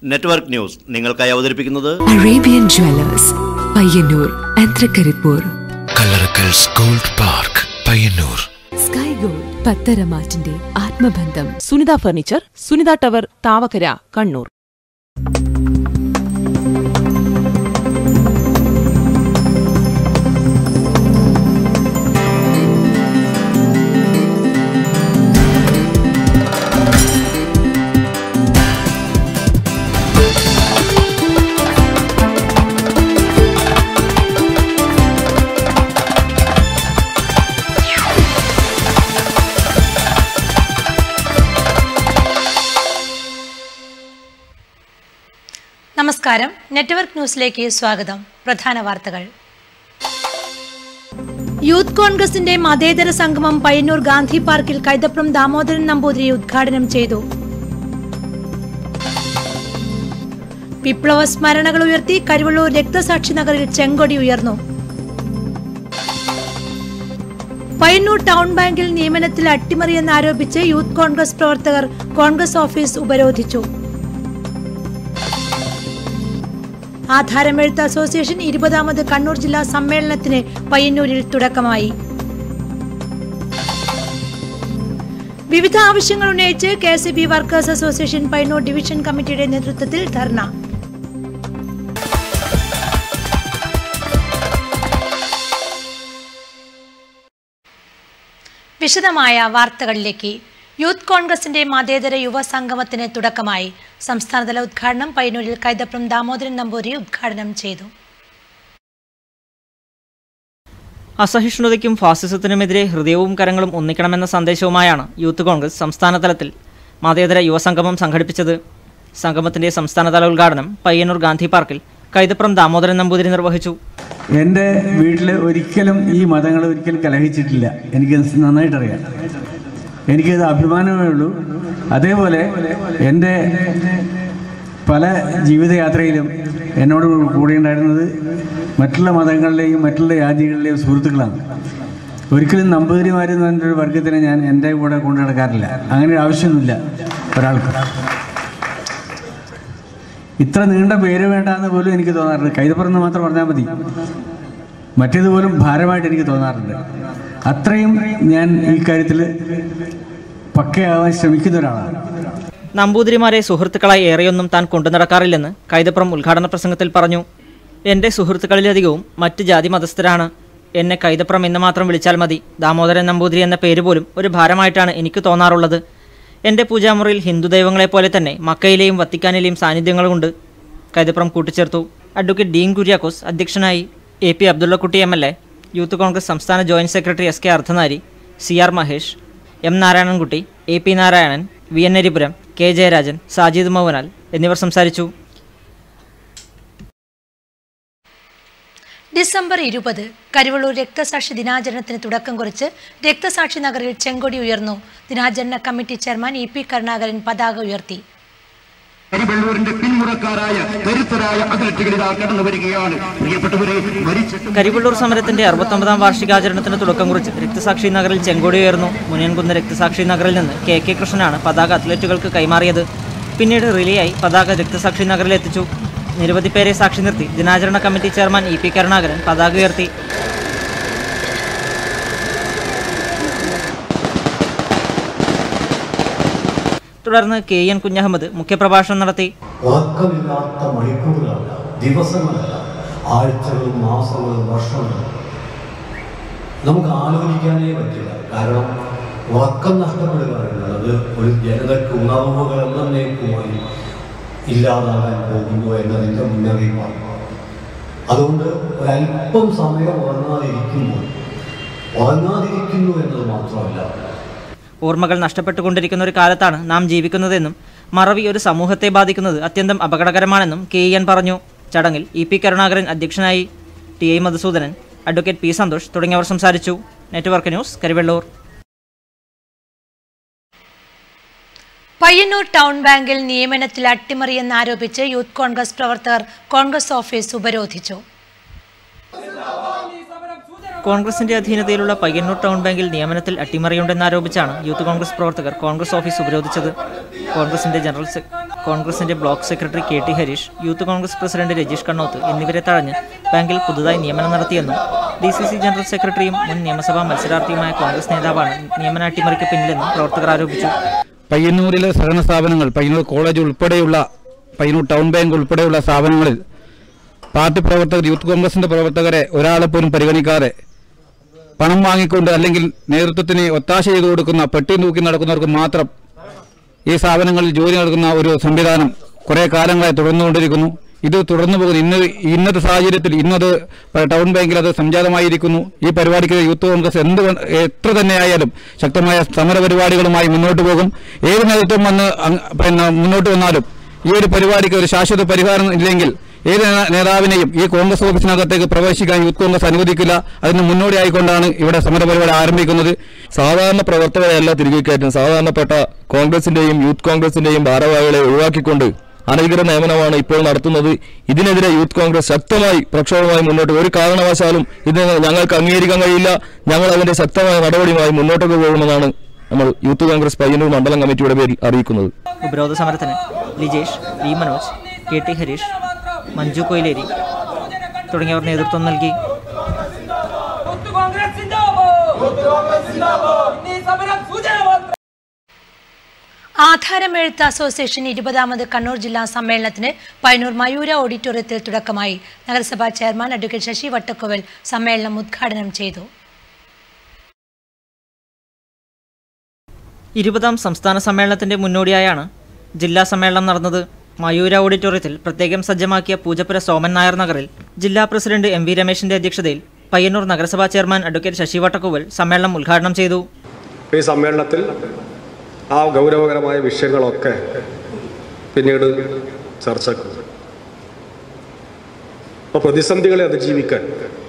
network news നിങ്ങൾക്കായി അവതരിപ്പിക്കുന്നത് Arabian jewellers Payyanur ആന്ത്രക്കരിപ്പൂർ Kallarakkals gold park Payyanur sky gold പത്തരമാറ്റിന്റെ ആത്മബന്ധം സുനിത ഫർണിച്ചർ സുനിത ടവർ താവക്കര കണ്ണൂർ നമസ്കാരം നെറ്റ്വർക്ക് ന്യൂസിലേക്ക് സ്വാഗതം പ്രധാന വാർത്തകൾ യൂത്ത് കോൺഗ്രസിന്റെ മതേതര സംഗമം പയ്യന്നൂർ ഗാന്ധി പാർക്കിൽ കൈതപ്രം ദാമോദരൻ നമ്പൂതിരി ഉദ്ഘാടനം ചെയ്തു വിപ്ലവ സ്മരണകൾ ഉയർത്തി കരുവള്ളൂർ രക്തസാക്ഷി നഗറിൽ ചെങ്കൊടി ഉയർന്നു പയ്യന്നൂർ ടൗൺ ബാങ്കിൽ നിയമനത്തിൽ അട്ടിമറിയെന്നാരോപിച്ച് യൂത്ത് കോൺഗ്രസ് പ്രവർത്തകർ കോൺഗ്രസ് ഓഫീസ് ഉപരോധിച്ചു ആധാരമെഴുത്ത് അസോസിയേഷൻ ഇരുപതാമത് കണ്ണൂർ ജില്ലാ സമ്മേളനത്തിന് പയ്യന്നൂരിൽ തുടക്കമായി വിവിധ ആവശ്യങ്ങൾ ഉന്നയിച്ച് K S B workers association Payyanur division കമ്മിറ്റിയുടെ നേതൃത്വത്തിൽ ധർണ വിശദമായ വാർത്തകളിലേക്ക് യൂത്ത് കോൺഗ്രസിന്റെ മതേതര യുവ സംഗമത്തിന് തുടക്കമായി സംസ്ഥാനതല ഉദ്ഘാടനം പയ്യന്നൂരിൽ കൈതപ്രം ദാമോദരൻ നമ്പൂരി ഉദ്ഘാടനം ചെയ്തു അസഹിഷ്ണുതയ്ക്കും ഫാസിസത്തിനുമെതിരെ ഹൃദയവും കരങ്ങളും ഒന്നിക്കണമെന്ന സന്ദേശവുമായാണ് യൂത്ത് കോൺഗ്രസ് സംസ്ഥാന തലത്തിൽ മതേതര യുവസംഗമം സംഘടിപ്പിച്ചത് സംഗമത്തിന്റെ സംസ്ഥാനതല ഉദ്ഘാടനം പയ്യന്നൂർ ഗാന്ധി പാർക്കിൽ കൈതപ്രം ദാമോദരൻ നമ്പൂതിരി നിർവഹിച്ചു എൻ്റെ വീട്ടിൽ ഒരിക്കലും ഈ മതങ്ങൾ ഒരിക്കലും കലഹിച്ചിട്ടില്ല എനിക്ക് നന്നായിട്ടറിയാം എനിക്കത് അഭിമാനമേ ഉള്ളൂ അതേപോലെ എൻ്റെ പല ജീവിതയാത്രയിലും എന്നോട് കൂടെ ഉണ്ടായിരുന്നത് മറ്റുള്ള മതങ്ങളിലെയും മറ്റുള്ള ജാതികളിലെയും സുഹൃത്തുക്കളാണ് ഒരിക്കലും നമ്പൂതിരിമാരെന്ന് പറഞ്ഞൊരു വർഗത്തിനെ ഞാൻ എൻ്റെ കൂടെ കൊണ്ടു നടക്കാറില്ല അങ്ങനെ ഒരു ആവശ്യമൊന്നുമില്ല ഒരാൾക്ക് ഇത്ര നീണ്ട പേര് വേണ്ട എന്ന് പോലും എനിക്ക് തോന്നാറുണ്ട് കൈതപ്പുറന്ന് മാത്രം പറഞ്ഞാൽ മതി മറ്റേതുപോലും ഭാരമായിട്ട് എനിക്ക് തോന്നാറുണ്ട് അത്രയും ഞാൻ ഈ കാര്യത്തിൽ പക്കയാവാൻ ശ്രമിക്കുന്ന ഒരാളാണ് നമ്പൂതിരിമാരെ സുഹൃത്തുക്കളായി ഏറെയൊന്നും താൻ കൊണ്ടു നടക്കാറില്ലെന്ന് കൈതപ്രം ഉദ്ഘാടന പ്രസംഗത്തിൽ പറഞ്ഞു എൻ്റെ സുഹൃത്തുക്കളിലധികവും മറ്റ് ജാതി മതസ്ഥരാണ് എന്നെ കൈതപ്രം എന്ന് മാത്രം വിളിച്ചാൽ മതി ദാമോദരൻ നമ്പൂതിരി എന്ന പേര് പോലും ഒരു ഭാരമായിട്ടാണ് എനിക്ക് തോന്നാറുള്ളത് എൻ്റെ പൂജാമുറിയിൽ ഹിന്ദു ദൈവങ്ങളെപ്പോലെ തന്നെ മക്കയിലെയും വത്തിക്കാനിലെയും സാന്നിധ്യങ്ങളുമുണ്ട് കൈതപ്രം കൂട്ടിച്ചേർത്തു അഡ്വക്കേറ്റ് ഡീൻ കുര്യാക്കോസ് അധ്യക്ഷനായി A P Abdullakutty M L A youth Congress സംസ്ഥാന joint secretary S K Ardhanari C R Mahesh M Narayanankutty A P Narayanan V N Aripuram K Jayarajan Sajid മൗനാൽ എന്നിവർ സംസാരിച്ചു ഡിസംബർ ഇരുപത് കരുവള്ളൂർ രക്തസാക്ഷി ദിനാചരണത്തിന് തുടക്കം കുറിച്ച് രക്തസാക്ഷി നഗറിൽ ചെങ്കൊടി ഉയർന്നു ദിനാചരണ committee chairman E P Karunakaran പതാക ഉയർത്തി കരിവെള്ളൂരിന്റെ പിന്മുറക്കാരായ കരുത്തരായ അത്ലറ്റുകളിതാ കടന്നു വരികയാണ് പ്രിയപ്പെട്ടവരെ മരിച്ചിട്ടും കരിവള്ളൂർ സമരത്തിന്റെ അറുപത്തൊമ്പതാം വാർഷികാചരണത്തിന് തുടക്കം കുറിച്ച് രക്തസാക്ഷി നഗറിൽ ചെങ്കോടി ഉയർന്നു മുനിയൻകുന്ന് രക്തസാക്ഷി നഗറിൽ നിന്ന് കെ കെ കൃഷ്ണനാണ് പതാക അത്ലറ്റുകൾക്ക് കൈമാറിയത് പിന്നീട് റിലേയായി പതാക രക്തസാക്ഷി നഗറിൽ എത്തിച്ചു നിരവധി പേരെ സാക്ഷി നിർത്തി ദിനാചരണ committee chairman E P Karunakaran പതാക ഉയർത്തി തുടർന്ന് കെ എൻ കുഞ്ഞഹമ്മദ് മുഖ്യപ്രഭാഷണം നടത്തി ഉറക്കമില്ലാത്ത മണിക്കൂറുകളല്ല ദിവസങ്ങളല്ല ആഴ്ചകളും മാസങ്ങളും വർഷങ്ങളും നമുക്ക് ആലോചിക്കാനേ പറ്റില്ല കാരണം ഉറക്കം നഷ്ടപ്പെടുക എന്നുള്ളത് ഒരു ജനതയ്ക്ക് ഉണർവുകൾ എന്നേക്കുമായി ഇല്ലാതാകാൻ പോകുന്നു എന്നതിൻ്റെ മുന്നറിയിപ്പാണ് അതുകൊണ്ട് ഒരല്പം സമയം ഉറങ്ങാതിരിക്കുമ്പോൾ ഉറങ്ങാതിരിക്കുന്നു എന്നത് മാത്രമല്ല ഓർമ്മകൾ നഷ്ടപ്പെട്ടുകൊണ്ടിരിക്കുന്ന ഒരു കാലത്താണ് നാം ജീവിക്കുന്നതെന്നും മറവി ഒരു സമൂഹത്തെ ബാധിക്കുന്നത് അത്യന്തം അപകടകരമാണെന്നും കെ ഇ എൻ പറഞ്ഞു ചടങ്ങിൽ ഇ പി കരുണാകരൻ അധ്യക്ഷനായി T I Madhusudanan advocate P Santhosh തുടങ്ങിയവർ സംസാരിച്ചു network news Karivellur Payyanur town ബാങ്കിൽ നിയമനത്തിൽ അട്ടിമറിയെന്നാരോപിച്ച് യൂത്ത് കോൺഗ്രസ് പ്രവർത്തകർ കോൺഗ്രസ് ഓഫീസ് ഉപരോധിച്ചു കോൺഗ്രസിന്റെ അധീനതയിലുള്ള പയ്യന്നൂർ ടൗൺ ബാങ്കിൽ നിയമനത്തിൽ അട്ടിമറിയുണ്ടെന്നാരോപിച്ചാണ് യൂത്ത് കോൺഗ്രസ് പ്രവർത്തകർ കോൺഗ്രസ് ഓഫീസ് ഉപരോധിച്ചത് കോൺഗ്രസിന്റെ ജനറൽ സെ- കോൺഗ്രസിന്റെ block secretary K T Harish youth Congress president Rajeesh Kannoth എന്നിവരെ തഴഞ്ഞ് ബാങ്കിൽ പുതുതായി നിയമനം നടത്തിയെന്നും ഡി സി സി ജനറൽ സെക്രട്ടറിയും മുൻ നിയമസഭാ മത്സരാർത്ഥിയുമായ കോൺഗ്രസ് നേതാവാണ് നിയമന അട്ടിമറിക്ക് പിന്നിലെന്നും പ്രവർത്തകർ ആരോപിച്ചു പയ്യന്നൂരിലെ സഹകരണ സ്ഥാപനങ്ങൾ പയ്യന്നൂർ കോളേജ് ഉൾപ്പെടെയുള്ള പയ്യന്നൂർ ടൗൺ ബാങ്ക് ഉൾപ്പെടെയുള്ള സ്ഥാപനങ്ങളിൽ പാർട്ടി പ്രവർത്തകർ യൂത്ത് കോൺഗ്രസിന്റെ പ്രവർത്തകരെ ഒരാളെ പോലും പരിഗണിക്കാതെ പണം വാങ്ങിക്കൊണ്ട് അല്ലെങ്കിൽ നേതൃത്വത്തിന് ഒത്താശ ചെയ്തു കൊടുക്കുന്ന പെട്ടി തൂക്കി നടക്കുന്നവർക്ക് മാത്രം ഈ സ്ഥാപനങ്ങളിൽ ജോലി നടക്കുന്ന ഒരു സംവിധാനം കുറെ കാലങ്ങളായി തുടർന്നുകൊണ്ടിരിക്കുന്നു ഇത് തുടർന്നു പോകുന്നു ഇന്ന് ഇന്നത്തെ സാഹചര്യത്തിൽ ഇന്നത് ടൗൺ ബാങ്കിൽ അത് സംജാതമായിരിക്കുന്നു ഈ പരിപാടിക്ക് യൂത്ത് കോൺഗ്രസ് എന്ത് വ- എത്ര തന്നെയായാലും ശക്തമായ സമര പരിപാടികളുമായി മുന്നോട്ട് പോകും ഏത് നേതൃത്വം വന്ന് അങ് പിന്നെ മുന്നോട്ട് വന്നാലും ഈ ഒരു പരിപാടിക്ക് ഒരു ശാശ്വത പരിഹാരം ഇല്ലെങ്കിൽ ഏത് നേ- നേതാവിനെയും ഈ കോൺഗ്രസ് ഓഫീസിനകത്തേക്ക് പ്രവേശിക്കാൻ യൂത്ത് കോൺഗ്രസ് അനുവദിക്കില്ല അതിന് മുന്നോടിയായിക്കൊണ്ടാണ് ഇവിടെ സമര പരിപാടി ആരംഭിക്കുന്നത് സാധാരണ പ്രവർത്തകരെയല്ല തിരികെ കയറ്റും സാധാരണപ്പെട്ട കോൺഗ്രസിന്റെയും യൂത്ത് കോൺഗ്രസിന്റെയും ഭാരവാഹികളെ ഒഴിവാക്കിക്കൊണ്ട് അനധികൃത നിയമനമാണ് ഇപ്പോൾ നടത്തുന്നത് ഇതിനെതിരെ യൂത്ത് കോൺഗ്രസ് ശക്തമായി പ്രക്ഷോഭമായി മുന്നോട്ട് ഒരു കാരണവശാലും ഇത് ഞങ്ങൾക്ക് അംഗീകരിക്കാൻ കഴിയില്ല ഞങ്ങൾ അതിന്റെ ശക്തമായ നടപടിയുമായി മുന്നോട്ടേക്ക് പോകുമെന്നാണ് നമ്മൾ യൂത്ത് കോൺഗ്രസ് പയ്യന്നൂർ മണ്ഡലം കമ്മിറ്റിയുടെ പേരിൽ അറിയിക്കുന്നത് ഉപരോധ സമരത്തിന് Lijesh V Manoj K T Harish Manju Koileri തുടങ്ങിയവർ നേതൃത്വം നൽകി ആധാരമെഴുത്ത് അസോസിയേഷൻ ഇരുപതാമത് കണ്ണൂർ ജില്ലാ സമ്മേളനത്തിന് പയ്യന്നൂർ മയൂര ഓഡിറ്റോറിയത്തിൽ തുടക്കമായി നഗരസഭാ ചെയർമാൻ അഡ്വക്കേറ്റ് ശശി വട്ടക്കോവൽ സമ്മേളനം ഉദ്ഘാടനം ചെയ്തു ഇരുപതാം സംസ്ഥാന സമ്മേളനത്തിന്റെ മുന്നോടിയായാണ് ജില്ലാ സമ്മേളനം നടന്നത് മയൂര ഓഡിറ്റോറിയത്തിൽ പ്രത്യേകം സജ്ജമാക്കിയ പൂജപ്പുര സോമൻ നായർ നഗറിൽ ജില്ലാ പ്രസിഡന്റ് എം വി രമേശിന്റെ അധ്യക്ഷതയിൽ പയ്യന്നൂർ നഗരസഭാ ചെയർമാൻ അഡ്വക്കേറ്റ് ശശി വട്ടക്കോവൽ സമ്മേളനം ഉദ്ഘാടനം ചെയ്തു ഈ സമ്മേളനത്തിൽ ആ ഗൗരവകരമായ വിഷയങ്ങളൊക്കെ പിന്നീട് ചർച്ചക്കും അപ്പോൾ പ്രതിസന്ധികളെ അതിജീവിക്കാൻ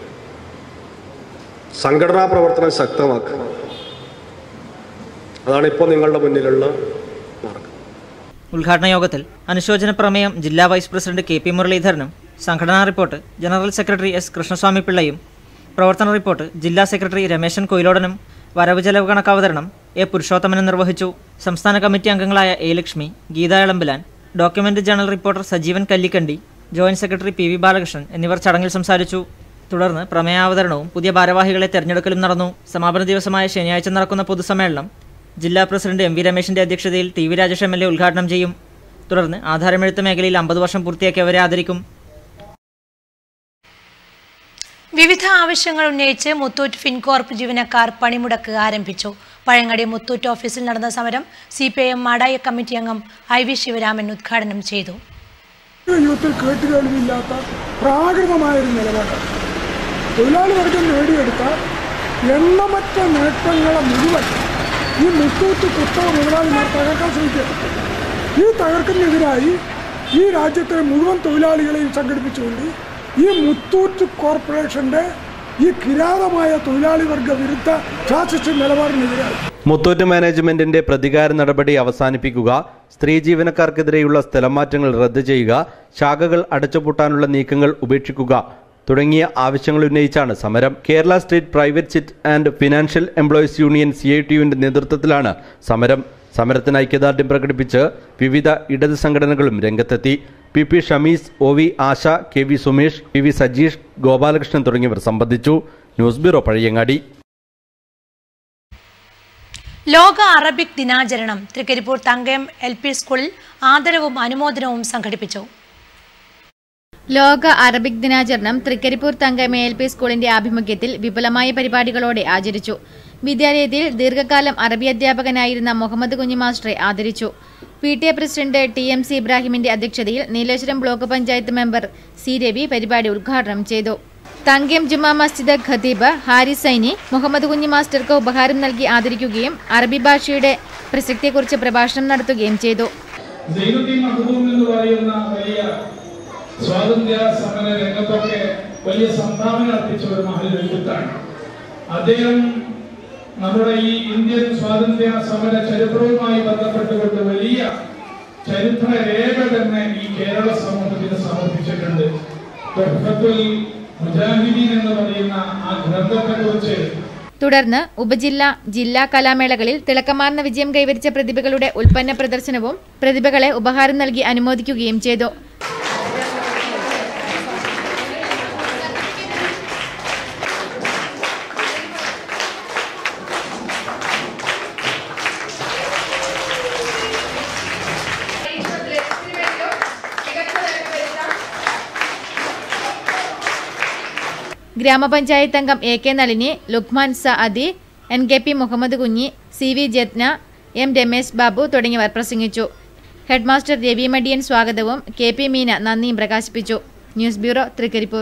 സംഘടനാ പ്രവർത്തനം ശക്തമാക്കുക അതാണ് ഇപ്പോൾ നിങ്ങളുടെ മുന്നിലുള്ള മാർഗം ഉദ്ഘാടന യോഗത്തിൽ അനുശോചന പ്രമേയം ജില്ലാ വൈസ് പ്രസിഡന്റ് കെ പി മുരളീധരനും സംഘടനാ report general secretary S Krishnaswamy പിള്ളയും പ്രവർത്തന റിപ്പോർട്ട് ജില്ലാ സെക്രട്ടറി രമേശൻ കൊയിലോടനും വരവ് ചെലവ് കണക്കവതരണം എ പുരുഷോത്തമനും നിർവഹിച്ചു സംസ്ഥാന കമ്മിറ്റി അംഗങ്ങളായ A Lakshmi Geetha Elambilan document general reporter Sajeevan Kallikandi joint secretary P V Balakrishnan എന്നിവർ ചടങ്ങിൽ സംസാരിച്ചു തുടർന്ന് പ്രമേയാവതരണവും പുതിയ ഭാരവാഹികളെ തെരഞ്ഞെടുക്കലും നടന്നു സമാപന ദിവസമായ ശനിയാഴ്ച നടക്കുന്ന പൊതുസമ്മേളനം ജില്ലാ പ്രസിഡന്റ് എം വി രമേശിന്റെ അധ്യക്ഷതയിൽ T V Rajesh M L A ഉദ്ഘാടനം ചെയ്യും തുടർന്ന് ആധാരമെഴുത്ത് മേഖലയിൽ അമ്പത് വർഷം പൂർത്തിയാക്കിയവരെ ആദരിക്കും വിവിധ ആവശ്യങ്ങൾ ഉന്നയിച്ച് മുത്തൂറ്റ് ഫിൻകോർപ്പ് ജീവനക്കാർ പണിമുടക്ക് ആരംഭിച്ചു പഴങ്ങടി മുത്തൂറ്റ് ഓഫീസിൽ നടന്ന സമരം C P I M Madayi committee അംഗം ഐ വി ശിവരാമൻ ഉദ്ഘാടനം ചെയ്തു യുവത്തിൽ കേട്ടുകേൾവില്ലാത്ത പ്രാകൃതമായൊരു നിലപാടാണ് തൊഴിലാളി വർഗം നേടിയെടുത്ത എണ്ണമറ്റ നേട്ടങ്ങളെ മുഴുവൻ ഈ മുത്തൂറ്റ് കുത്തക മുതലാളിമാർ തകർക്കാൻ ശ്രമിക്കുക ഈ തകർക്കുന്നതിനായി ഈ രാജ്യത്തെ മുഴുവൻ തൊഴിലാളികളെയും സംഘടിപ്പിച്ചുകൊണ്ട് ഈ മുത്തൂറ്റ് കോർപ്പറേഷന്റെ ഈ കിരാതമായ തൊഴിലാളി വർഗ വിരുദ്ധ ഫാസിസ്റ്റ് നിലപാടിനെതിരായി മുത്തൂറ്റ് മാനേജ്മെന്റിന്റെ പ്രതികാര നടപടി അവസാനിപ്പിക്കുക സ്ത്രീ ജീവനക്കാർക്കെതിരെയുള്ള സ്ഥലമാറ്റങ്ങൾ റദ്ദ് ചെയ്യുക ശാഖകൾ അടച്ചുപൂട്ടാനുള്ള നീക്കങ്ങൾ ഉപേക്ഷിക്കുക തുടങ്ങിയ ആവശ്യങ്ങൾ ഉന്നയിച്ചാണ് സമരം Kerala state private chit and financial employees union C I ടിയുവിന്റെ നേതൃത്വത്തിലാണ് സമരം സമരത്തിന് ഐക്യദാർഢ്യം പ്രകടിപ്പിച്ച് വിവിധ ഇടത് സംഘടനകളും രംഗത്തെത്തി P P Shamees O V Asha K V Sumesh P V Sajeesh Gopalakrishnan തുടങ്ങിയവർ സംബന്ധിച്ചു ന്യൂസ് ബ്യൂറോ പഴയങ്ങാടി ലോക അറബിക് ദിനാചരണം തൃക്കരിപ്പൂർ തങ്കയം എൽ പി സ്കൂളിൽ ആദരവും അനുമോദനവും സംഘടിപ്പിച്ചു ലോക അറബിക് ദിനാചരണം തൃക്കരിപ്പൂർ തങ്കം എൽ പി സ്കൂളിന്റെ ആഭിമുഖ്യത്തിൽ വിപുലമായ പരിപാടികളോടെ ആചരിച്ചു വിദ്യാലയത്തിൽ ദീർഘകാലം അറബി അധ്യാപകനായിരുന്ന മുഹമ്മദ് കുഞ്ഞി മാസ്റ്ററെ ആദരിച്ചു P T A president T M C ഇബ്രാഹിമിന്റെ അധ്യക്ഷതയിൽ Nileshwaram block panchayat member C Ravi പരിപാടി ഉദ്ഘാടനം ചെയ്തു തങ്കം ജുമാ മസ്ജിദ് ഖതീബ് ഹാരിസ് സൈനി മുഹമ്മദ് കുഞ്ഞി മാസ്റ്റർക്ക് ഉപഹാരം നൽകി ആദരിക്കുകയും അറബി ഭാഷയുടെ പ്രസക്തിയെക്കുറിച്ച് പ്രഭാഷണം നടത്തുകയും ചെയ്തു സൈനുദ്ദീൻ മഖ്ദൂം എന്ന് പറയുന്ന വലിയ സ്വാതന്ത്ര്യ സമര രംഗത്തൊക്കെ വലിയ സംഭാവന അർപ്പിച്ച ഒരു മഹലെഴുത്താണ് അദ്ദേഹം നമ്മുടെ ഈ ഇന്ത്യൻ സ്വാതന്ത്ര്യ സമര ചരിത്രവുമായി ബന്ധപ്പെട്ടുകൊണ്ട് വലിയ ചരിത്ര രേഖ തന്നെ ഈ കേരള സമൂഹത്തിന് സമർപ്പിച്ചിട്ടുണ്ട് തുഹഫത്തുൽ മുജാഹിദീൻ എന്ന് പറയുന്ന ആ ഗ്രന്ഥത്തെക്കുറിച്ച് തുടർന്ന് ഉപജില്ല ജില്ലാ കലാമേളകളിൽ തിളക്കമാർന്ന വിജയം കൈവരിച്ച പ്രതിഭകളുടെ ഉൽപ്പന്ന പ്രദർശനവും പ്രതിഭകളെ ഉപഹാരം നൽകി അനുമോദിക്കുകയും ചെയ്തു ഗ്രാമപഞ്ചായത്ത് അംഗം A K Nalini Luqman Saadi N K P Muhammad Kunhi C V Jathna M Ramesh Babu തുടങ്ങിയവർ പ്രസംഗിച്ചു ഹെഡ്മാസ്റ്റർ രവി മടിയൻ സ്വാഗതവും കെ പി മീന നന്ദിയും പ്രകാശിപ്പിച്ചു news bureau Trikaripur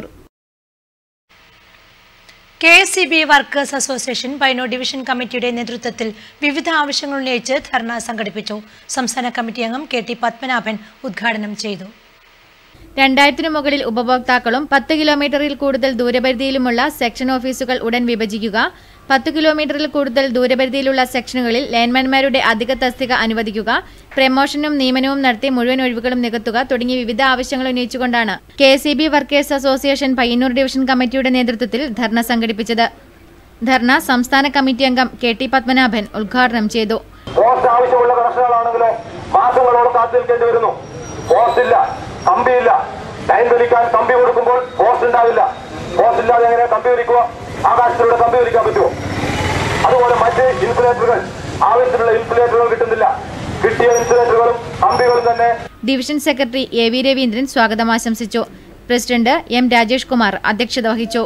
K S C B workers association Payyanur division കമ്മിറ്റിയുടെ നേതൃത്വത്തിൽ വിവിധ ആവശ്യങ്ങൾ ഉന്നയിച്ച് ധർണ സംഘടിപ്പിച്ചു സംസ്ഥാന കമ്മിറ്റി അംഗം കെ ടി പത്മനാഭൻ ഉദ്ഘാടനം ചെയ്തു രണ്ടായിരത്തിനു മുകളിൽ ഉപഭോക്താക്കളും പത്ത് കിലോമീറ്ററിൽ കൂടുതൽ ദൂരപരിധിയിലുമുള്ള സെക്ഷൻ ഓഫീസുകൾ ഉടൻ വിഭജിക്കുക പത്ത് കിലോമീറ്ററിൽ കൂടുതൽ ദൂരപരിധിയിലുള്ള സെക്ഷനുകളിൽ ലൈൻമാൻമാരുടെ അധിക തസ്തിക അനുവദിക്കുക പ്രമോഷനും നിയമനവും നടത്തി മുഴുവൻ ഒഴിവുകളും നികത്തുക തുടങ്ങിയ വിവിധ ആവശ്യങ്ങൾ ഉന്നയിച്ചുകൊണ്ടാണ് K C B workers association Payyanur division കമ്മിറ്റിയുടെ നേതൃത്വത്തിൽ ധർണ സംഘടിപ്പിച്ചത് ധർണ സംസ്ഥാന കമ്മിറ്റി അംഗം കെ ടി പത്മനാഭൻ ഉദ്ഘാടനം ചെയ്തു പോസ്റ്റ് ആവശ്യമുള്ള കർഷകരാണെങ്കിലോ മാസങ്ങളോളം കാത്തു നിൽക്കേണ്ടി വരുന്നു പോസ്റ്റ് ഇല്ല കമ്പിയില്ല ലൈൻ വലിക്കാൻ കമ്പി കൊടുക്കുമ്പോൾ പോസ്റ്റ് ഉണ്ടാവില്ല പോസ്റ്റ് ഇല്ലാതെ എങ്ങനെ കമ്പി വലിക്കുക ആകാശത്തിലൂടെ കമ്പി വലിക്കാൻ പറ്റുമോ അതുപോലെ മറ്റ് ഇൻസുലേറ്ററുകൾ ആവശ്യത്തിനുള്ള ഇൻസുലേറ്ററുകൾ കിട്ടുന്നില്ല കിട്ടിയ ഇൻസുലേറ്ററുകളും കമ്പികളും തന്നെ division secretary A V Raveendran സ്വാഗതം ആശംസിച്ചു പ്രസിഡന്റ് എം രാജേഷ് കുമാർ അധ്യക്ഷത വഹിച്ചു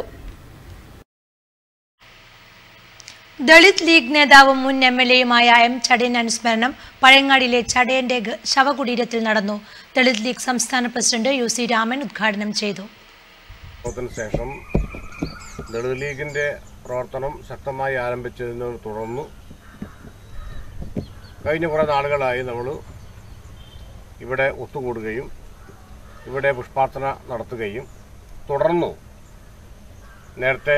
ദളിത് ലീഗ് നേതാവും മുൻ എം എൽ എയുമായ എം ചടയൻ അനുസ്മരണം പഴയങ്ങാടിയിലെ ചടയന്റെ ഗ- ശവകുടീരത്തിൽ നടന്നു ദളിത് ലീഗ് സംസ്ഥാന പ്രസിഡന്റ് യു സി രാമൻ ഉദ്ഘാടനം ചെയ്തു ത്തിന് ശേഷം ദളിത് ലീഗിന്റെ പ്രവർത്തനം ശക്തമായി ആരംഭിച്ചതിനെ തുടർന്ന് കഴിഞ്ഞ കുറേ നാളുകളായി നമ്മൾ ഇവിടെ ഒത്തുകൂടുകയും ഇവിടെ പുഷ്പാർച്ചന നടത്തുകയും തുടർന്നു നേരത്തെ